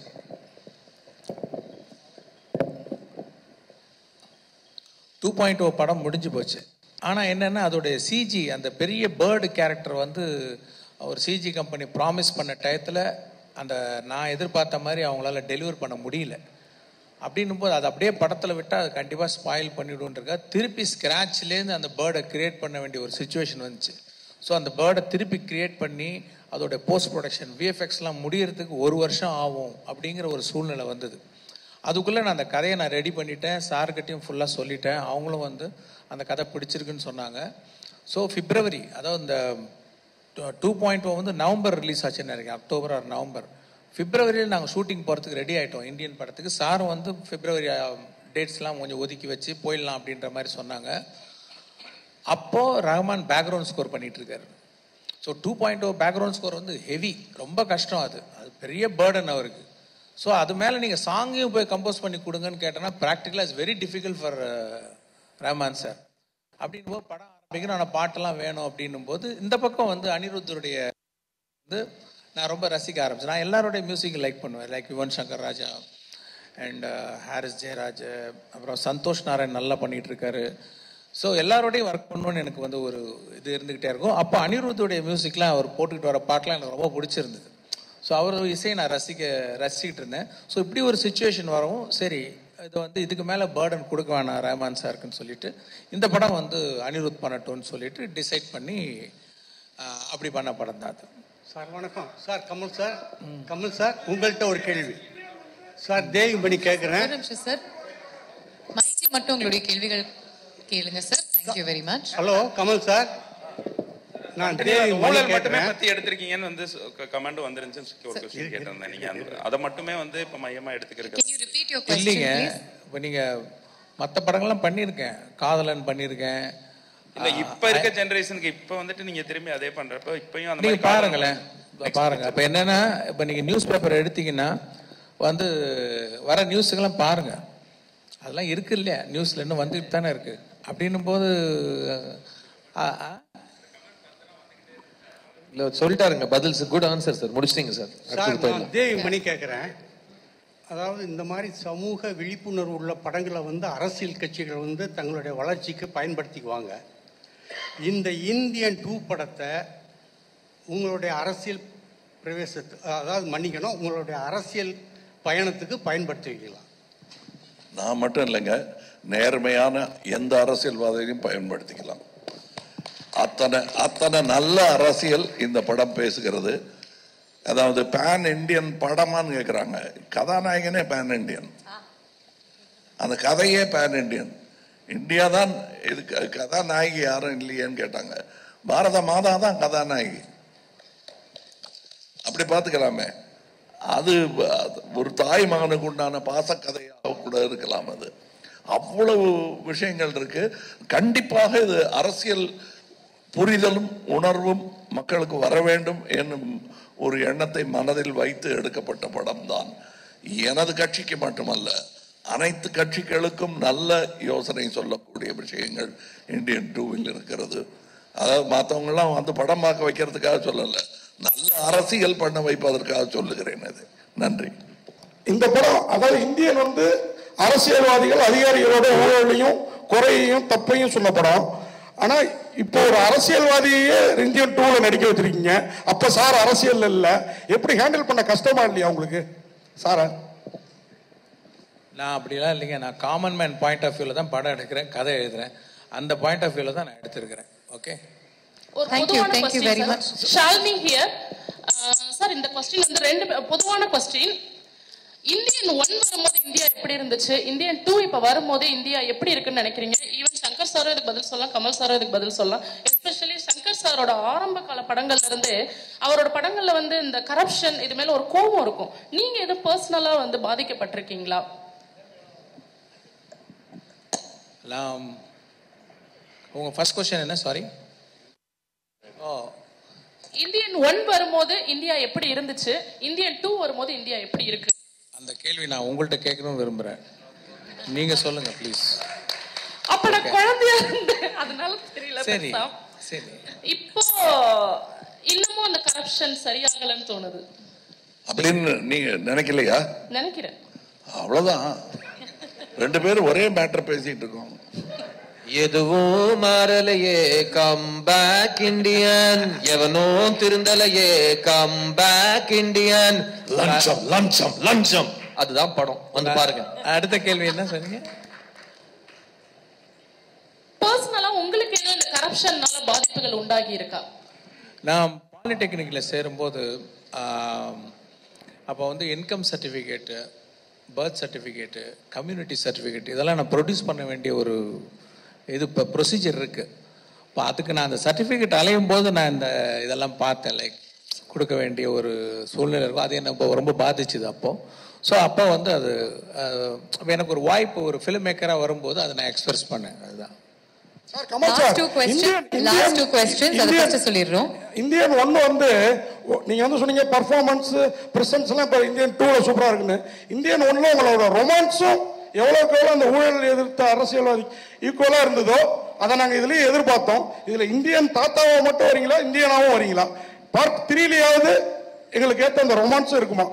டூ பாயிண்ட் ஓ படம் முடிஞ்சு போச்சு ஆனால் என்னென்னா அதோடைய சிஜி அந்த பெரிய பேர்டு கேரக்டர் வந்து ஒரு சிஜி கம்பெனி ப்ராமிஸ் பண்ண டயத்தில் அந்த நான் எதிர்பார்த்த மாதிரி அவங்களால டெலிவர் பண்ண முடியல அப்படின்னும் போது அது அப்படியே படத்தில் விட்டால் அது கண்டிப்பாக ஸ்பாயில் பண்ணிவிடுன்றக்கா திருப்பி ஸ்க்ராட்ச்லேருந்து அந்த பேர்டை கிரியேட் பண்ண வேண்டிய ஒரு சுச்சுவேஷன் வந்துச்சு ஸோ அந்த பேர்டை திருப்பி கிரியேட் பண்ணி அதோட போஸ்ட் ப்ரொடக்ஷன் விஎஃப்எக்ஸ்லாம் முடியறதுக்கு ஒரு வருஷம் ஆகும் அப்படிங்கிற ஒரு சூழ்நிலை வந்தது அதுக்குள்ளே நான் அந்த கதையை நான் ரெடி பண்ணிட்டேன் சார்கிட்டையும் ஃபுல்லாக சொல்லிட்டேன் அவங்களும் வந்து அந்த கதை பிடிச்சிருக்குன்னு சொன்னாங்க ஸோ பிப்ரவரி அதாவது இந்த டூ பாயிண்ட் வந்து நவம்பர் ரிலீஸ் ஆச்சுன்னு நினைக்கிறேன் அக்டோபர் ஆர் நவம்பர் பிப்ரவரியில் நாங்கள் ஷூட்டிங் போகிறதுக்கு ரெடி ஆகிட்டோம் இந்தியன் படத்துக்கு சாரும் வந்து பிப்ரவரி டேட்ஸ்லாம் கொஞ்சம் ஒதுக்கி வச்சு போயிடலாம் அப்படின்ற மாதிரி சொன்னாங்க அப்போ ரஹ்மான் பேக்ரவுண்ட் ஸ்கோர் பண்ணிட்டு இருக்காரு so two point oh background score வந்து ஹெவி ரொம்ப கஷ்டம் அது அது பெரிய பேர்டன் அவருக்கு ஸோ அது மேலே நீங்கள் சாங்கையும் போய் கம்போஸ் பண்ணி கொடுங்கன்னு கேட்டோன்னா ப்ராக்டிக்கலாக it's very difficult for Rahman sir அப்படின்னும் போது படம் ஆரம்பிக்கணும் ஆனால் பாட்டெல்லாம் வேணும் அப்படின்னும் போது இந்த பக்கம் வந்து அனிருத்தருடைய வந்து நான் ரொம்ப ரசிக்க ஆரம்பிச்சேன் நான் எல்லாருடைய மியூசிக் லைக் பண்ணுவேன் லைக் யுவன் சங்கர் ராஜா அண்ட் ஹாரிஸ் ஜெயராஜ் அப்புறம் சந்தோஷ் நாராயண் நல்லா பண்ணிட்டு இருக்காரு ஸோ எல்லாரோடையும் ஒர்க் பண்ணணும்னு எனக்கு வந்து ஒரு இது இருந்துகிட்டே இருக்கும் அப்போ அனிருத்துடைய மியூசிக்லாம் அவர் போட்டுக்கிட்டு வர பாட்டெலாம் எனக்கு ரொம்ப பிடிச்சிருந்தது ஸோ அவர் இசையை நான் ரசிக்க ரசிக்கிட்டு இருந்தேன் ஸோ இப்படி ஒரு சுச்சுவேஷன் வரவும் சரி இது வந்து இதுக்கு மேலே பேர்டன் கொடுக்க வேணாம் ரஹ்மான் சாருக்குன்னு சொல்லிட்டு இந்த படம் வந்து அனிருத் பண்ணட்டும்னு சொல்லிட்டு டிசைட் பண்ணி ஆஹ், அப்படி பண்ண படம் தான் அது சார் வணக்கம் sir Kamal sir Kamal sir உங்கள்கிட்ட ஒரு கேள்வி சார் தேவி பண்ணி கேட்குறேன் ஒரு நிமிஷம் சார் மைக்ல மட்டும் உங்களுடைய கேள்விகள் கேளுங்க sir thank you very much hello Kamal sir நான் தேவி மணி ஊழல் மட்டுமே கேட்கிறேன் பத்தி எடுத்திருக்கீங்கன்னு வந்து கமெண்ட் வந்துருந்துச்சு ஒரு கொஸ்டின் கேட்டிருந்தேன் நீங்க அந்த அதை மட்டுமே வந்து இப்ப மையமா எடுத்துக்கிறது இல்லைங்க இப்போ நீங்க மற்ற படங்கள்லாம் பண்ணியிருக்கேன் காதலன் பண்ணியிருக்கேன் இல்ல இப்ப இருக்க ஜெனரேஷனுக்கு இப்ப வந்துட்டு நீங்க திரும்பி அதே பண்றப்ப இப்பயும் அந்த நீங்க மாதிரி பாருங்களேன் இப்ப பாருங்க அப்ப என்னன்னா இப்ப நீங்க நியூஸ் பேப்பர் எடுத்தீங்கன்னா வந்து வர நியூஸுக்கெல்லாம் பாருங்க அதெல்லாம் இருக்கு இல்லையா நியூஸ்ல இன்னும் வந்துட்டு தானே இருக்கு அப்படின்னும் போது ஆ, ஆ, இல்ல சொல்லிட்டாருங்க பதில் சார் குட் ஆன்சர் சார் முடிச்சிட்டீங்க சார் சார் நான் தேவி மணி கேட்குறேன் அதாவது இந்த மாதிரி சமூக விழிப்புணர்வு உள்ள படங்களை வந்து அரசியல் கட்சிகள் வந்து தங்களுடைய வளர்ச்சிக்கு பயன்படுத்திக்குவாங்க இந்த இந்தியன் டூ படத்தை உங்களுடைய அரசியல் பிரவேசத்து அதாவது மன்னிக்கணும் உங்களுடைய அரசியல் பயணத்துக்கு பயன்படுத்திக்கலாம் நான் மட்டும் இல்லைங்க நேர்மையான எந்த அரசியல்வாதியையும் பயன்படுத்திக்கலாம் அத்தனை அத்தனை நல்ல அரசியல் இந்த படம் பேசுகிறது அதாவது பேன் இந்தியன் படமான்னு கேட்குறாங்க கதாநாயகனே பேன் இந்தியன் அந்த கதையே பேன் இந்தியன் இந்தியா தான் இது க- கதாநாயகி யாரும் இல்லையேன்னு கேட்டாங்க பாரத மாதா தான் கதாநாயகி அப்படி பார்த்துக்கலாமே அது அது ஒரு தாய் மகனுக்கு உண்டான பாசக்கதையாக கூட இருக்கலாம் அது அவ்வளவு விஷயங்கள் இருக்கு கண்டிப்பாக இது அரசியல் புரிதலும் உணர்வும் மக்களுக்கு வர வேண்டும் என்னும் ஒரு எண்ணத்தை மனதில் வைத்து எடுக்கப்பட்ட படம் தான் எனது கட்சிக்கு மட்டுமல்ல அனைத்து கட்சிகளுக்கும் நல்ல யோசனை சொல்லக்கூடிய விஷயங்கள் இந்தியன் டூவில் இருக்கிறது அதாவது மற்றவங்கெல்லாம் வந்து படம் பார்க்க வைக்கிறதுக்காக சொல்லல நல்ல அரசியல் பண்ண வைப்பதற்காக சொல்லுகிறேன் அது நன்றி இந்த படம் அதாவது இந்தியன் வந்து அரசியல்வாதிகள் அதிகாரிகளோட ஊழலையும் குறையையும் தப்பையும் சொன்ன படம் ஆனா இப்போ ஒரு அரசியல்வாதியே இந்தியன் டூல நடிக்க வச்சிருக்கீங்க அப்ப சார் அரசியல் இல்ல எப்படி ஹேண்டில் பண்ண கஷ்டமா இல்லையா உங்களுக்கு சாரா நான் அப்படிலாம் இல்லைங்க நான் காமன் மேன் பாயிண்ட் ஆஃப் வியூல தான் படம் எடுக்கிறேன் கதை எழுதுறேன் அந்த பாயிண்ட் ஆஃப் வியூல தான் நான் எடுத்திருக்கிறேன் ஓகே ஒரு Thank you, பொதுவான thank you very much. Shalmi here sir இந்த கொஸ்டின் வந்து ரெண்டு பே- பொதுவான கொஸ்டின் இந்தியன் ஒன் வரும்போது இந்தியா எப்படி இருந்துச்சு இந்தியன் டூ இப்ப வரும்போது இந்தியா எப்படி இருக்குன்னு நினைக்கிறீங்க ஈவன் சங்கர் சாரும் இதுக்கு பதில் சொல்லலாம் கமல் சாரும் இதுக்கு பதில் சொல்லலாம் எஸ்பெஷலி சங்கர் சாரோட ஆரம்ப கால படங்கள்ல இருந்து அவரோட படங்கள்ல வந்து இந்த கரப்ஷன் இது மேல ஒரு கோபம் இருக்கும் நீங்க எது பர்சனலா வந்து பாதிக்கப்பட்டிருக்கீங்களா நான் உங்க ஃபர்ஸ்ட் கொஸ்டின் என்ன சாரி ஓ இந்தியன் ஒன் வரும்போது இந்தியா எப்படி இருந்துச்சு இந்தியன் டூ வரும்போது இந்தியா எப்படி இருக்கு அந்த கேள்வி நான் உங்கள்கிட்ட கேட்கணும்னு விரும்புறேன் நீங்க சொல்லுங்க ப்ளீஸ் அப்ப நான் குழந்தையா இருந்தேன் அதனால தெரியல சரி பெருசா. சரி இப்போ இன்னமும் அந்த கரப்ஷன் சரியாகலன்னு தோணுது அப்படின்னு நீங்க நினைக்கலையா நினைக்கிறேன் அவ்வளவுதான் ரெண்டு பேரும் ஒரே மேட்டர் பேசிட்டு இருக்கோம் எதுவும் மாறலையே கம் பேக் இண்டியன் எவனும் திருந்தலையே கம் பேக் இண்டியன் லஞ்சம் லஞ்சம் லஞ்சம் அதுதான் படம் வந்து பாருங்க அடுத்த கேள்வி என்ன சொன்னீங்க பர்சனலா உங்களுக்கு எதுவும் இந்த கரப்ஷன்னால பாதிப்புகள் உண்டாகி இருக்கா நான் பாலிடெக்னிக்கில் சேரும்போது அப்போ வந்து income certificate birth certificate community certificate இதெல்லாம் நான் ப்ரொடியூஸ் பண்ண வேண்டிய ஒரு இது இப்போ ப்ரொசீஜர் இருக்குது இப்போ அதுக்கு நான் அந்த சர்டிஃபிகேட் அலையும் போது நான் இந்த இதெல்லாம் பார்த்தேன் லைக் கொடுக்க வேண்டிய ஒரு சூழ்நிலை இருக்கும் அது என்ன இப்போ ரொம்ப பாதிச்சுது அப்போ ஸோ அப்போ வந்து அது அஹ், அப்ப எனக்கு ஒரு வாய்ப்பு ஒரு ஃபிலிம் மேக்கராக வரும்போது அதை நான் எக்ஸ்பிரஸ் பண்ணேன் அதுதான் sir Kamal Last sir two questions. Indian Last two questions. அதை இந்தியன் first சொல்லிடுறோம். இந்தியன் ஒன்னு வந்து ஒ- நீங்க வந்து சொன்னீங்க பர்ஃபார்மன்ஸ் பிரசன்ஸ் எல்லாம் இப்போ இந்தியன் டூல சூப்பரா இருக்குன்னு இந்தியன் ஒன்ல உங்களோட ரொமான்ஸும் எவ்வளவுக்கு எவ்வளவு அந்த ஊழல் எதிர்த்த அரசியல்வாதி ஈக்குவலா இருந்ததோ அதை நாங்க இதுலயே எதிர்பார்த்தோம் இதுல இந்தியன் தாத்தாவா மட்டும் வரீங்களா இந்தியனாவும் வரீங்களா பார்ட் த்ரீலயாவது எங்களுக்கு ஏத்த அந்த ரொமான்ஸும் இருக்குமா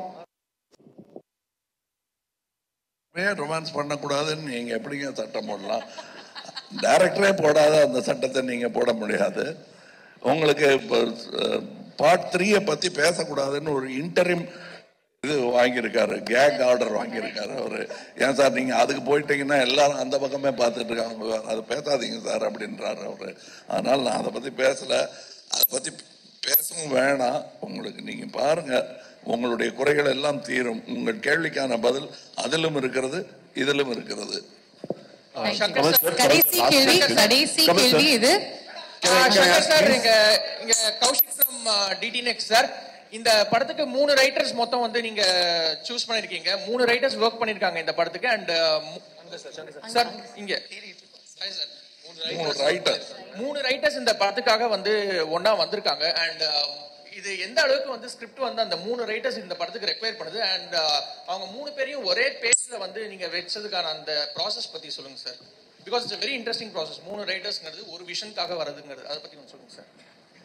ரொமான்ஸ் பண்ணக்கூடாதுன்னு நீங்க எப்படிங்க சட்டம் போடலாம் டைரக்டரே போடாத அந்த சட்டத்தை நீங்க போட முடியாது உங்களுக்கு பார்ட் த்ரீயை பத்தி பேசக்கூடாதுன்னு ஒரு இன்டரிம் இது வாங்கியிருக்காரு கேக் ஆர்டர் வாங்கியிருக்காரு அவரு ஏன் சார் நீங்க அதுக்கு போயிட்டீங்கன்னா எல்லாரும் அந்த பக்கமே பார்த்துட்டு இருக்காங்க அது பேசாதீங்க சார் அப்படின்றாரு அவரு அதனால நான் அதை பத்தி பேசல அதை பத்தி பேசவும் வேணாம் உங்களுக்கு நீங்க பாருங்க உங்களுடைய குறைகள் எல்லாம் தீரும் உங்கள் கேள்விக்கான பதில் அதிலும் இருக்கிறது இதிலும் இருக்கிறது கடைசி கேள்வி கடைசி கேள்வி இது சங்கர் சார் இங்க இங்க Kaushik from DD next sir இந்த படத்துக்கு மூணு ரைட்டர்ஸ் மொத்தம் வந்து நீங்க சூஸ் பண்ணிருக்கீங்க மூணு ரைட்டர்ஸ் ஒர்க் பண்ணிருக்காங்க இந்த படத்துக்கு அண்ட் சார் இங்க Hi, sir. மூணு ரைட்டர்ஸ் மூணு ரைட்டர்ஸ் இந்த படத்துக்காக வந்து ஒண்ணா வந்திருக்காங்க அண்ட் இது எந்த அளவுக்கு வந்து ஸ்கிரிப்ட் வந்து அந்த மூணு ரைட்டர்ஸ் இந்த படத்துக்கு ரெக்வயர் பண்ணுது அண்ட் அவங்க மூணு பேரையும் ஒரே பேஜ்ல வந்து நீங்க வச்சதுக்கான அந்த ப்ராசஸ் பத்தி சொல்லுங்க sir because it's very interesting process மூணு ரைட்டர்ஸ்ங்கிறது ஒரு விஷனுக்காக வரதுங்கிறது அதை பத்தி கொஞ்சம் சொல்லுங்க சார்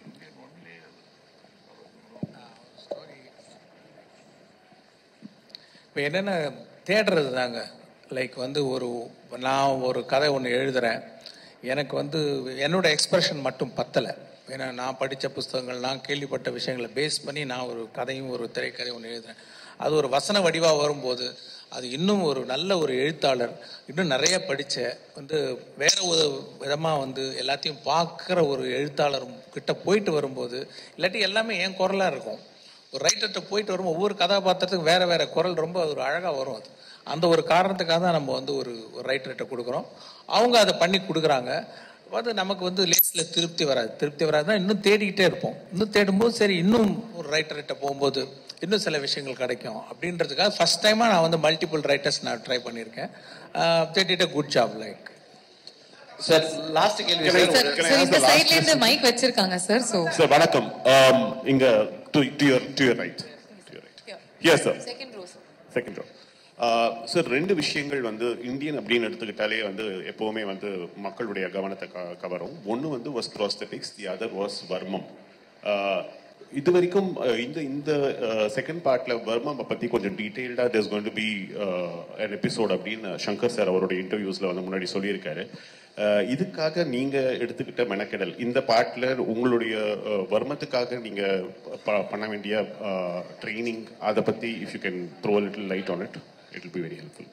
இப்போ என்னென்ன தேடுறது தாங்க லைக் வந்து ஒரு நான் ஒரு கதை ஒன்று எழுதுகிறேன் எனக்கு வந்து என்னோட எக்ஸ்பிரஷன் மட்டும் பத்தலை ஏன்னா நான் படித்த புஸ்தகங்கள் நான் கேள்விப்பட்ட விஷயங்களை பேஸ் பண்ணி நான் ஒரு கதையும் ஒரு திரைக்கதை ஒன்று எழுதுறேன் அது ஒரு வசன வடிவாக வரும்போது அது இன்னும் ஒரு நல்ல ஒரு எழுத்தாளர் இன்னும் நிறைய படித்த வந்து வேற ஒரு விதமாக வந்து எல்லாத்தையும் பார்க்குற ஒரு எழுத்தாளர் கிட்ட போயிட்டு வரும்போது இல்லாட்டி எல்லாமே என் குரலாக இருக்கும் ஒரு ரைட்டர்கிட்ட போயிட்டு வரும் ஒவ்வொரு கதாபாத்திரத்துக்கும் வேற வேற குரல் ரொம்ப ஒரு அழகாக வரும் அது அந்த ஒரு காரணத்துக்காக தான் நம்ம வந்து ஒரு ஒரு ரைட்டர்கிட்ட கொடுக்குறோம் அவங்க அதை பண்ணி கொடுக்குறாங்க அது நமக்கு வந்து லேஸில் திருப்தி வராது திருப்தி வராதுன்னா இன்னும் தேடிக்கிட்டே இருப்போம் இன்னும் தேடும்போது சரி இன்னும் ஒரு ரைட்டர்கிட்ட போகும்போது இன்னும் சில விஷயங்கள் கிடைக்கும் அப்படின்றதுக்காக ஃபர்ஸ்ட் டைமாக நான் வந்து மல்டிபிள் ரைட்டர்ஸ் நான் ட்ரை பண்ணியிருக்கேன் தேடிட்ட good job like sir last கேள்வி சார் சார் இந்த சைட்ல இருந்து மைக் வச்சிருக்காங்க சார் சோ சார் வணக்கம் Um, இங்க to to your to your right yes sir second row second row sir ரெண்டு விஷயங்கள் வந்து இந்தியன் அப்படின்னு எடுத்துக்கிட்டாலே வந்து எப்போவுமே வந்து மக்களுடைய கவனத்தை க கவரும் ஒன்று வந்து was prosthetics the other was varmam Uh, இது வரைக்கும் uh, இந்த இந்த செகண்ட் பார்ட்ல வர்மம் பற்றி கொஞ்சம் டீட்டெயில்டாக there's going to be uh, an episode அப்படின்னு சங்கர் சார் அவருடைய இன்டர்வியூஸில் வந்து முன்னாடி சொல்லியிருக்காரு Uh, இதுக்காக நீங்க எடுத்துக்கிட்ட மெனக்கெடல் இந்த பாட்டில் உங்களுடைய uh, வர்மத்துக்காக நீங்க ப- பண்ண வேண்டிய ட்ரைனிங் அதை பத்தி if you can throw little light on it it will be very helpful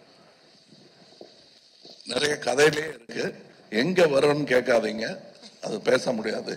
நிறைய கதையிலே இருக்கு எங்க வரும்னு கேட்காதீங்க அது பேச முடியாது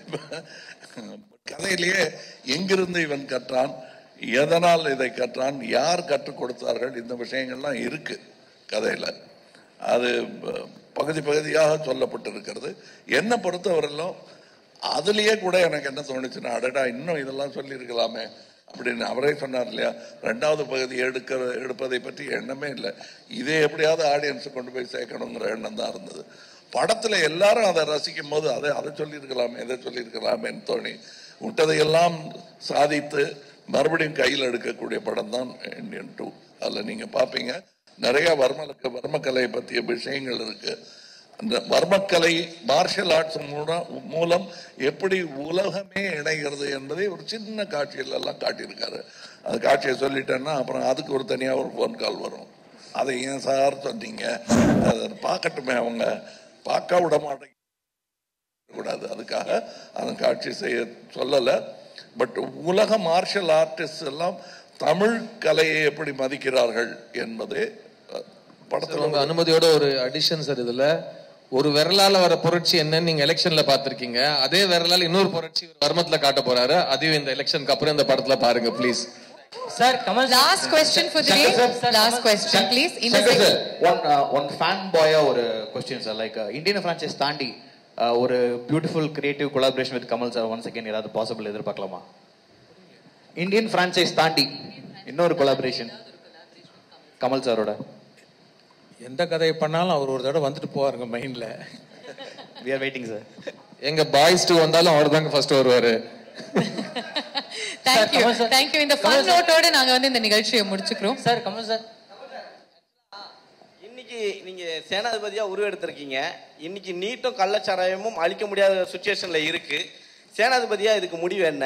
கதையிலேயே எங்கிருந்து இவன் கற்றான் எதனால் இதை கற்றான் யார் கற்றுக் கொடுத்தார்கள் இந்த விஷயங்கள்லாம் இருக்கு கதையில அது ப- பகுதி பகுதியாக சொல்லப்பட்டிருக்கிறது என்னை பொறுத்தவரையிலும் அதுலயே கூட எனக்கு என்ன தோணுச்சுன்னா அடடா இன்னும் இதெல்லாம் சொல்லியிருக்கலாமே அப்படின்னு அவரே சொன்னார் இல்லையா ரெண்டாவது பகுதி எடுக்கிற எடுப்பதை பற்றி எண்ணமே இல்லை இதே எப்படியாவது ஆடியன்ஸை கொண்டு போய் சேர்க்கணுங்கிற எண்ணம் தான் இருந்தது படத்துல எல்லாரும் அதை ரசிக்கும் போது அதை அதை சொல்லியிருக்கலாமே இதை சொல்லியிருக்கலாமேன்னு தோணி விட்டதையெல்லாம் சாதித்து மறுபடியும் கையில் எடுக்கக்கூடிய படம் தான் இந்தியன் டூ அதில் நீங்க பார்ப்பீங்க நிறைய வர்மலுக்கு வர்மக்கலை பற்றிய விஷயங்கள் இருக்கு அந்த வர்மக்கலை மார்ஷல் ஆர்ட்ஸ் மூலம் மூலம் எப்படி உலகமே இணைகிறது என்பதை ஒரு சின்ன காட்சியில் எல்லாம் காட்டியிருக்காரு அந்த காட்சியை சொல்லிட்டேன்னா அப்புறம் அதுக்கு ஒரு தனியாக ஒரு ஃபோன் கால் வரும் அதை ஏன் சார் சொன்னீங்க அதை பார்க்கட்டுமே அவங்க பார்க்க விட மாட்டேங்க கூடாது அதுக்காக அந்த காட்சி செய்ய சொல்லலை பட் உலக மார்ஷல் ஆர்டிஸ்ட் எல்லாம் தமிழ் கலையை எப்படி மதிக்கிறார்கள் என்பதே அஹ், சார், படத்துல உங்க அனுமதியோட ஒரு அடிஷன் சார் இதுல ஒரு விரலால வர புரட்சி என்னன்னு நீங்க எலெக்ஷன்ல பாத்திருக்கீங்க அதே விரலால இன்னொரு புரட்சி இவர் வர்மத்துல காட்ட போறாரு அதையும் இந்த எலெக்ஷனுக்கு அப்புறம் இந்த படத்துல பாருங்க please sir Kamal last question for the day last question please இந்த Shankar second- sir one one fan பாயா ஒரு question sir like Indian franchise தாண்டி uh, ஒரு beautiful creative collaboration with Kamal sir one second ஏதாவது பாசிபிள் எதிர்பார்க்கலாமா இந்தியன் ஃப்ரான்ச்சைஸ் தாண்டி இன்னொரு collaboration Kamal சாரோட எந்த கதையை பண்ணாலும் அவர் ஒரு தடவை வந்துட்டு போவாருங்க மைண்ட்ல வி ஆர் வெயிட்டிங் சார் எங்க பாய்ஸ் டூ வந்தாலும் அவர் தாங்க ஃபர்ஸ்ட் வருவாரு Thank you. Thank you. இந்த ஃபன் நோட்டோட நாங்க வந்து இந்த நிகழ்ச்சியை முடிச்சுக்கிறோம் சார் கமல் சார் இன்னைக்கு நீங்க சேனாதிபதியா உருவெடுத்திருக்கீங்க இன்னைக்கு நீட்டும் கள்ளச்சாராயமும் அழிக்க முடியாத சுச்சுவேஷன்ல இருக்கு சேனாதிபதியா இதுக்கு முடிவு என்ன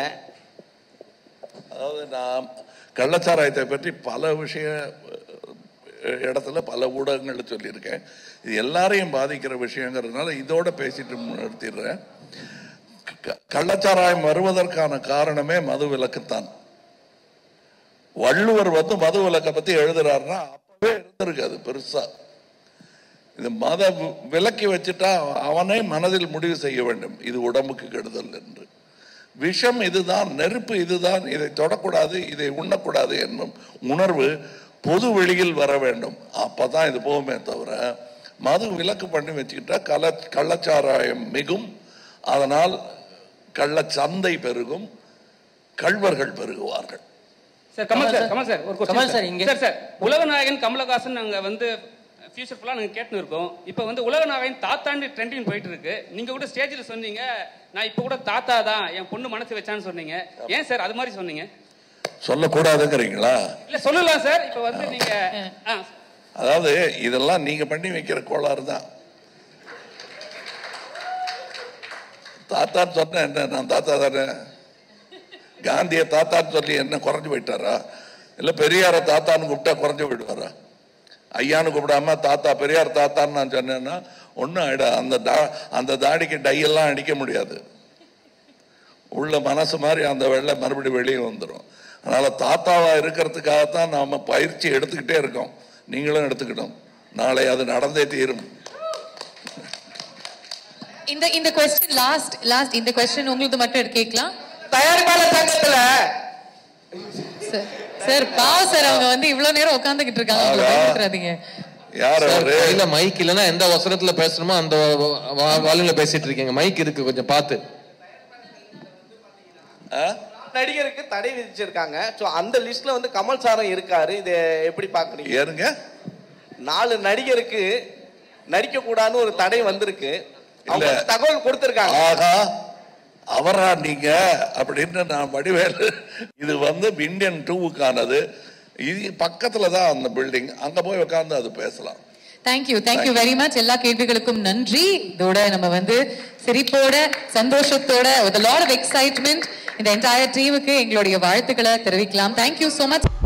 அதாவது நான் கள்ளச்சாராயத்தை பற்றி பல விஷய அஹ், இடத்துல பல ஊடகங்கள் சொல்லியிருக்கேன் இது எல்லாரையும் பாதிக்கிற விஷயங்கிறதுனால இதோட பேசிட்டு நிறுத்திடுறேன் க- கள்ளச்சாராயம் வருவதற்கான காரணமே மது விலக்குத்தான் வள்ளுவர் வந்து மது விலக்கை பத்தி எழுதுறாருன்னா அப்பவே இருந்திருக்கு அது பெருசா இது மத வி- விலக்கி வச்சுட்டா அவனே மனதில் முடிவு செய்ய வேண்டும் இது உடம்புக்கு கெடுதல் என்று விஷம் இதுதான் நெருப்பு இதுதான் இதை தொடக்கூடாது இதை உண்ணக்கூடாது என்னும் உணர்வு பொது வெளியில் வர வேண்டும் அப்பதான் இது போகுமே தவிர மது விலக்கு பண்ணி வச்சுக்கிட்டா கள்ள கள்ளச்சாராயம் மிகும் அதனால் கள்ளச்சந்தை பெருகும் கள்வர்கள் பெருகுவார்கள் sir Kamal sir Kamal sir ஒரு கமல் கொஸ்டின் சார், இங்க. சார் சார் உலக நாயகன் கமலஹாசன் நாங்க வந்து ஃபியூச்சர் ஃபுல்லாக நாங்கள் கேட்டுன்னு இருக்கோம் இப்போ வந்து உலக நாயகன் தாத்தாண்டு ட்ரெண்டிங் போயிட்டு இருக்கு நீங்க கூட ஸ்டேஜில் சொன்னீங்க நான் இப்போ கூட தாத்தா தான் என் பொண்ணு மனசு வச்சான்னு சொன்னீங்க ஏன் சார் அது மாதிரி சொன்னீங்க சொல்லக்கூடாதுங்கிறீங்களா இல்ல சொல்லலாம் சார் இப்போ வந்து நீங்க ஆ அதாவது இதெல்லாம் நீங்க பண்ணி வைக்கிற கோளாறு தான் தாத்தான்னு சொன்ன என்ன நான் தாத்தா தானே காந்திய தாத்தான்னு சொல்லி என்ன குறைஞ்சு போயிட்டாரா இல்ல பெரியார தாத்தான்னு கூப்பிட்டா குறைஞ்சு போயிடுவாரா ஐயான்னு கூப்பிடாம தாத்தா பெரியார் தாத்தான்னு நான் சொன்னேன்னா ஒன்றும் ஆயிடா அந்த தா அந்த தாடிக்கு டையெல்லாம் அடிக்க முடியாது உள்ள மனசு மாதிரி அந்த வெள்ளை மறுபடியும் வெளியே வந்துடும் அதனால தாத்தாவா இருக்கிறதுக்காகத்தான் நாம பயிற்சி எடுத்துக்கிட்டே இருக்கோம் நீங்களும் எடுத்துக்கிட்டோம் நாளை அது நடந்தே தீரும் இந்த இந்த கொஸ்டின் லாஸ்ட் லாஸ்ட் இந்த கொஸ்டின் உங்களுக்கு மட்டும் கேட்கலாம் தயாரிப்பாளர் சங்கத்துல சார் பாவம் சார் அவங்க வந்து இவ்வளவு நேரம் உட்கார்ந்துகிட்டு இருக்காங்க அவங்களை ஆகா. பயமுறுத்தாதீங்க யார் சார், கையில மைக் இல்லைன்னா எந்த அவசரத்துல பேசணுமோ அந்த வால்யூம்ல பேசிட்டு இருக்கீங்க மைக் இருக்கு கொஞ்சம் பார்த்து நடிகருக்கு தடை விதிச்சிருக்காங்க சோ அந்த லிஸ்ட்ல வந்து கமல் சாரும் இருக்காரு இதை எப்படி பாக்குறீங்க ஏறுங்க நாலு நடிகருக்கு நடிக்க கூடாதுன்னு ஒரு தடை வந்திருக்கு அவங்க இல்ல. வந்து தகவல் கொடுத்திருக்காங்க ஆகா அவரா நீங்க அப்படின்னு நான் வடிவேலு இது வந்து இந்தியன் டூவுக்கானது இது பக்கத்துல தான் அந்த பில்டிங் அங்க போய் உட்கார்ந்து அது பேசலாம் தேங்க்யூ தேங்க்யூ வெரி மச் எல்லா கேள்விகளுக்கும் நன்றி இதோட நம்ம வந்து சிரிப்போட சந்தோஷத்தோட with a lot of excitement இந்த என்டையர் டீமுக்கு எங்களுடைய வாழ்த்துக்களை தெரிவிக்கலாம் தேங்க்யூ so மச்